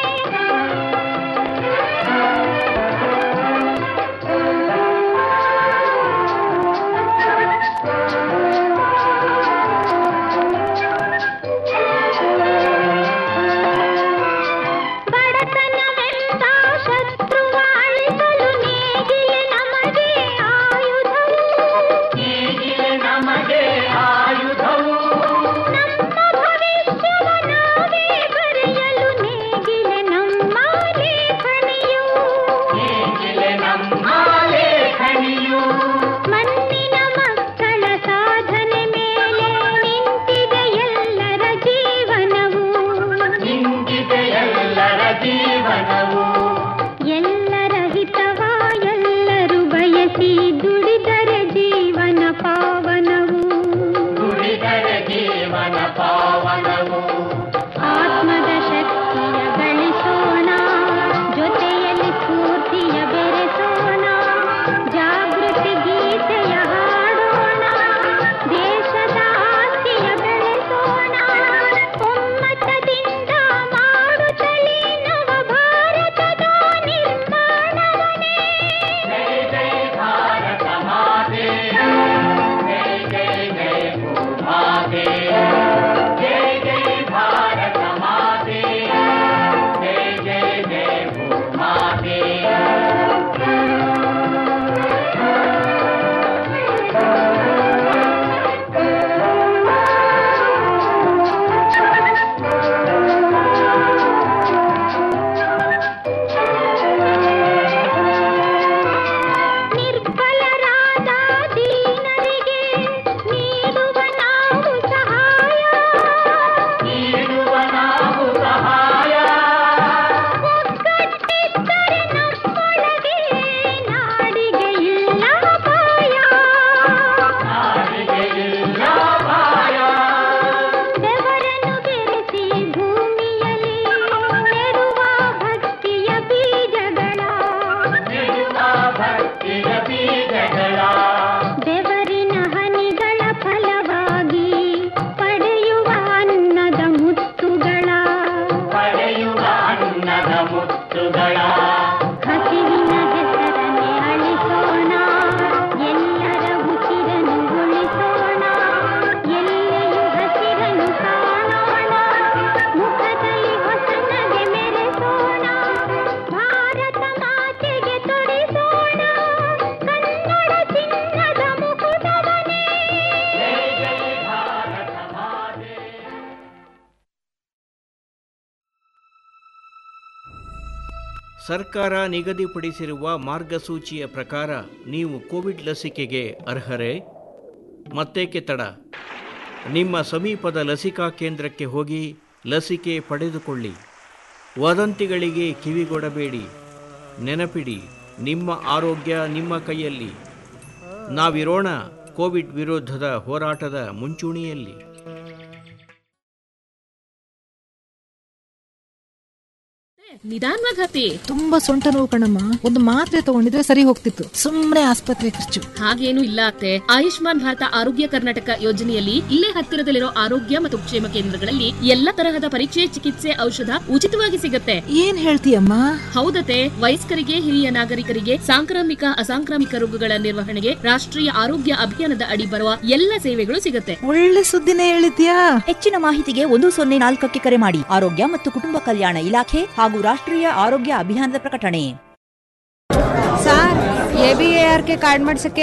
ಬಡತನವೆಂದ ಶತ್ರುವ ಅಳಿಸಲು ನೇಗಿಲೆ ನಮಗೆ ಆಯುಧವು ನೇಗಿಲೆ ನಮಗೆ ಆಯುಧವು ನಮ್ಮ ಭವಿಷ್ಯವ ನಾವೇ ಬರೆಯಲು ನೇಗಿಲೆ ನಮ್ಮ ಲೇಖನಿಯು ನೇಗಿಲೆ ನಮ್ಮ ಲೇಖನಿಯು ಮಣ್ಣಿನ ಮಕ್ಕಳ ಸಾಧನೆ ಮೇಲೆ ನಿಂತಿದೆ ಎಲ್ಲರ ಜೀವನವು ನಿಂತಿದೆ ಎಲ್ಲರ ಜೀವನವು ಎಲ್ಲರ ಹಿತವ ಎಲ್ಲರೂ ಬಯಸಿ ದುಡಿದರೆ ಜೀವನ ಪಾವನವು ದುಡಿದರೆ ಜೀವನ ಪಾವನವು ಆತ್ಮದ ಶಕ್ತಿಯ ಗಳಿಸೋಣ ಜೊತೆಯಲ್ಲಿ ಸ್ಫೂರ್ತಿಯ ಬೆರೆಸೋಣ ಜಾಗೃತಿ ಗೀತೆಯ ಹಾಡೋಣ ದೇಶದ ಆಸ್ತಿಯ ಬೆಳೆಸೋಣ ಒಮ್ಮತದಿಂದ ಮಾಡುತ್ತಲೇ ನವ ಭಾರತದ ನಿರ್ಮಾಣವನೇ ಜೈ ಜೈ ಭಾರತ ಮಾತೆ ಜೈ ಜೈ ಜೈ ಭೂಮಾತೆ ಜೈ ಜೈ ಭಾರತ ಮಾತೆ ಜೈ ಜೈ ಜೈ ಭೂಮಾತೆ ನಿರ್ಬಲರಾದ ದೀನರಿಗೆ ನೀಡುವ ನಾವು ಸಹಾಯ ನೀಡುವ ನಾವು ಸಹಾಯ ಒಗ್ಗಟ್ಟಿದ್ದರೆ ನಮ್ಮೊಳಗೆ ನಾಡಿಗೆ ಇಲ್ಲ ಅಪಾಯ ನಾಡಿಗೆ ಇಲ್ಲ ಅಪಾಯ ಬೆವರನ್ನು ಬೆರೆಸಿ ಭೂಮಿಯಲ್ಲಿ ನೆಡುವ ಭಕ್ತಿಯ ಬೀಜಗಳ ನೆಡುವ ಭಕ್ತಿಯ ಬೀಜಗಳ ಬೆವರಿನ ಹನಿಗಳ ಫಲವಾಗಿ ಪಡೆಯುವ ಅನ್ನದ ಮುತ್ತುಗಳ ಪಡೆಯುವ ಅನ್ನದ ಮುತ್ತುಗಳ ಹಸಿವಿನ ಹೆಸರನ್ನೇ ಅಳಿಸೋಣ ಎಲ್ಲರ ಉಸಿರನ್ನು ಉಳಿಸೋಣ ಎಲ್ಲೆಯೂ ಹಸಿರನ್ನು ಕಾಣೋಣ ಮುಖದಲ್ಲಿ ಹೊಸ ನಗೆ ಮೆರೆಸೋಣ ಭಾರತ ಮಾತೆಗೆ ತೊಡಿಸೋಣ ಕನ್ನಡ ಚಿನ್ನದ ಮುಕುಟವನೇ ಜೈ ಜೈ ಭಾರತ ಮಾತೆ ಸರ್ಕಾರ ನಿಗದಿಪಡಿಸಿರುವ ಮಾರ್ಗಸೂಚಿಯ ಪ್ರಕಾರ ನೀವು ಕೋವಿಡ್ ಲಸಿಕೆಗೆ ಅರ್ಹರೇ ಮತ್ತೇಕೆ ತಡ ನಿಮ್ಮ ಸಮೀಪದ ಲಸಿಕಾ ಕೇಂದ್ರಕ್ಕೆ ಹೋಗಿ ಲಸಿಕೆ ಪಡೆದುಕೊಳ್ಳಿ ವದಂತಿಗಳಿಗೆ ಕಿವಿಗೊಡಬೇಡಿ ನೆನಪಿಡಿ ನಿಮ್ಮ ಆರೋಗ್ಯ ನಿಮ್ಮ ಕೈಯಲ್ಲಿ ನಾವಿರೋಣ ಕೋವಿಡ್ ವಿರುದ್ಧದ ಹೋರಾಟದ ಮುಂಚೂಣಿಯಲ್ಲಿ ನಿಧಾನವಾಗಿ ಹತ್ತಿ ತುಂಬಾ ಸೊಂಟ ನೋವು ಕಣಮ್ಮ ಒಂದು ಮಾತ್ರೆ ತಗೊಂಡಿದ್ರೆ ಸರಿ ಹೋಗ್ತಿತ್ತು ಸುಮ್ನೆ ಆಸ್ಪತ್ರೆ ಖರ್ಚು ಹಾಗೇನು ಇಲ್ಲ ಅತ್ತೆ ಆಯುಷ್ಮಾನ್ ಭಾರತ ಆರೋಗ್ಯ ಕರ್ನಾಟಕ ಯೋಜನೆಯಲ್ಲಿ ಇಲ್ಲೇ ಹತ್ತಿರದಲ್ಲಿರೋ ಆರೋಗ್ಯ ಮತ್ತು ಕ್ಷೇಮ ಕೇಂದ್ರಗಳಲ್ಲಿ ಎಲ್ಲ ತರಹದ ಪರೀಕ್ಷೆ ಚಿಕಿತ್ಸೆ ಔಷಧ ಉಚಿತವಾಗಿ ಸಿಗತ್ತೆ ಏನ್ ಹೇಳ್ತೀಯಮ್ಮ ಹೌದತೆ ವಯಸ್ಕರಿಗೆ ಹಿರಿಯ ನಾಗರಿಕರಿಗೆ ಸಾಂಕ್ರಾಮಿಕ ಅಸಾಂಕ್ರಾಮಿಕ ರೋಗಗಳ ನಿರ್ವಹಣೆಗೆ ರಾಷ್ಟ್ರೀಯ ಆರೋಗ್ಯ ಅಭಿಯಾನದ ಅಡಿ ಬರುವ ಎಲ್ಲ ಸೇವೆಗಳು ಸಿಗತ್ತೆ ಒಳ್ಳೆ ಸುದ್ದಿನೇ ಹೇಳಿದ್ಯಾ ಹೆಚ್ಚಿನ ಮಾಹಿತಿಗೆ ಒಂದು ಸೊನ್ನೆ ನಾಲ್ಕಕ್ಕೆ ಕರೆ ಮಾಡಿ ಆರೋಗ್ಯ ಮತ್ತು ಕುಟುಂಬ ಕಲ್ಯಾಣ ಇಲಾಖೆ ಹಾಗೂ ರಾಷ್ಟ್ರೀಯ ಆರೋಗ್ಯ ಅಭಿಯಾನದ ಪ್ರಕಟಣೆ sir A B A R K card ಮಾಡ್ಸಕ್ಕೆ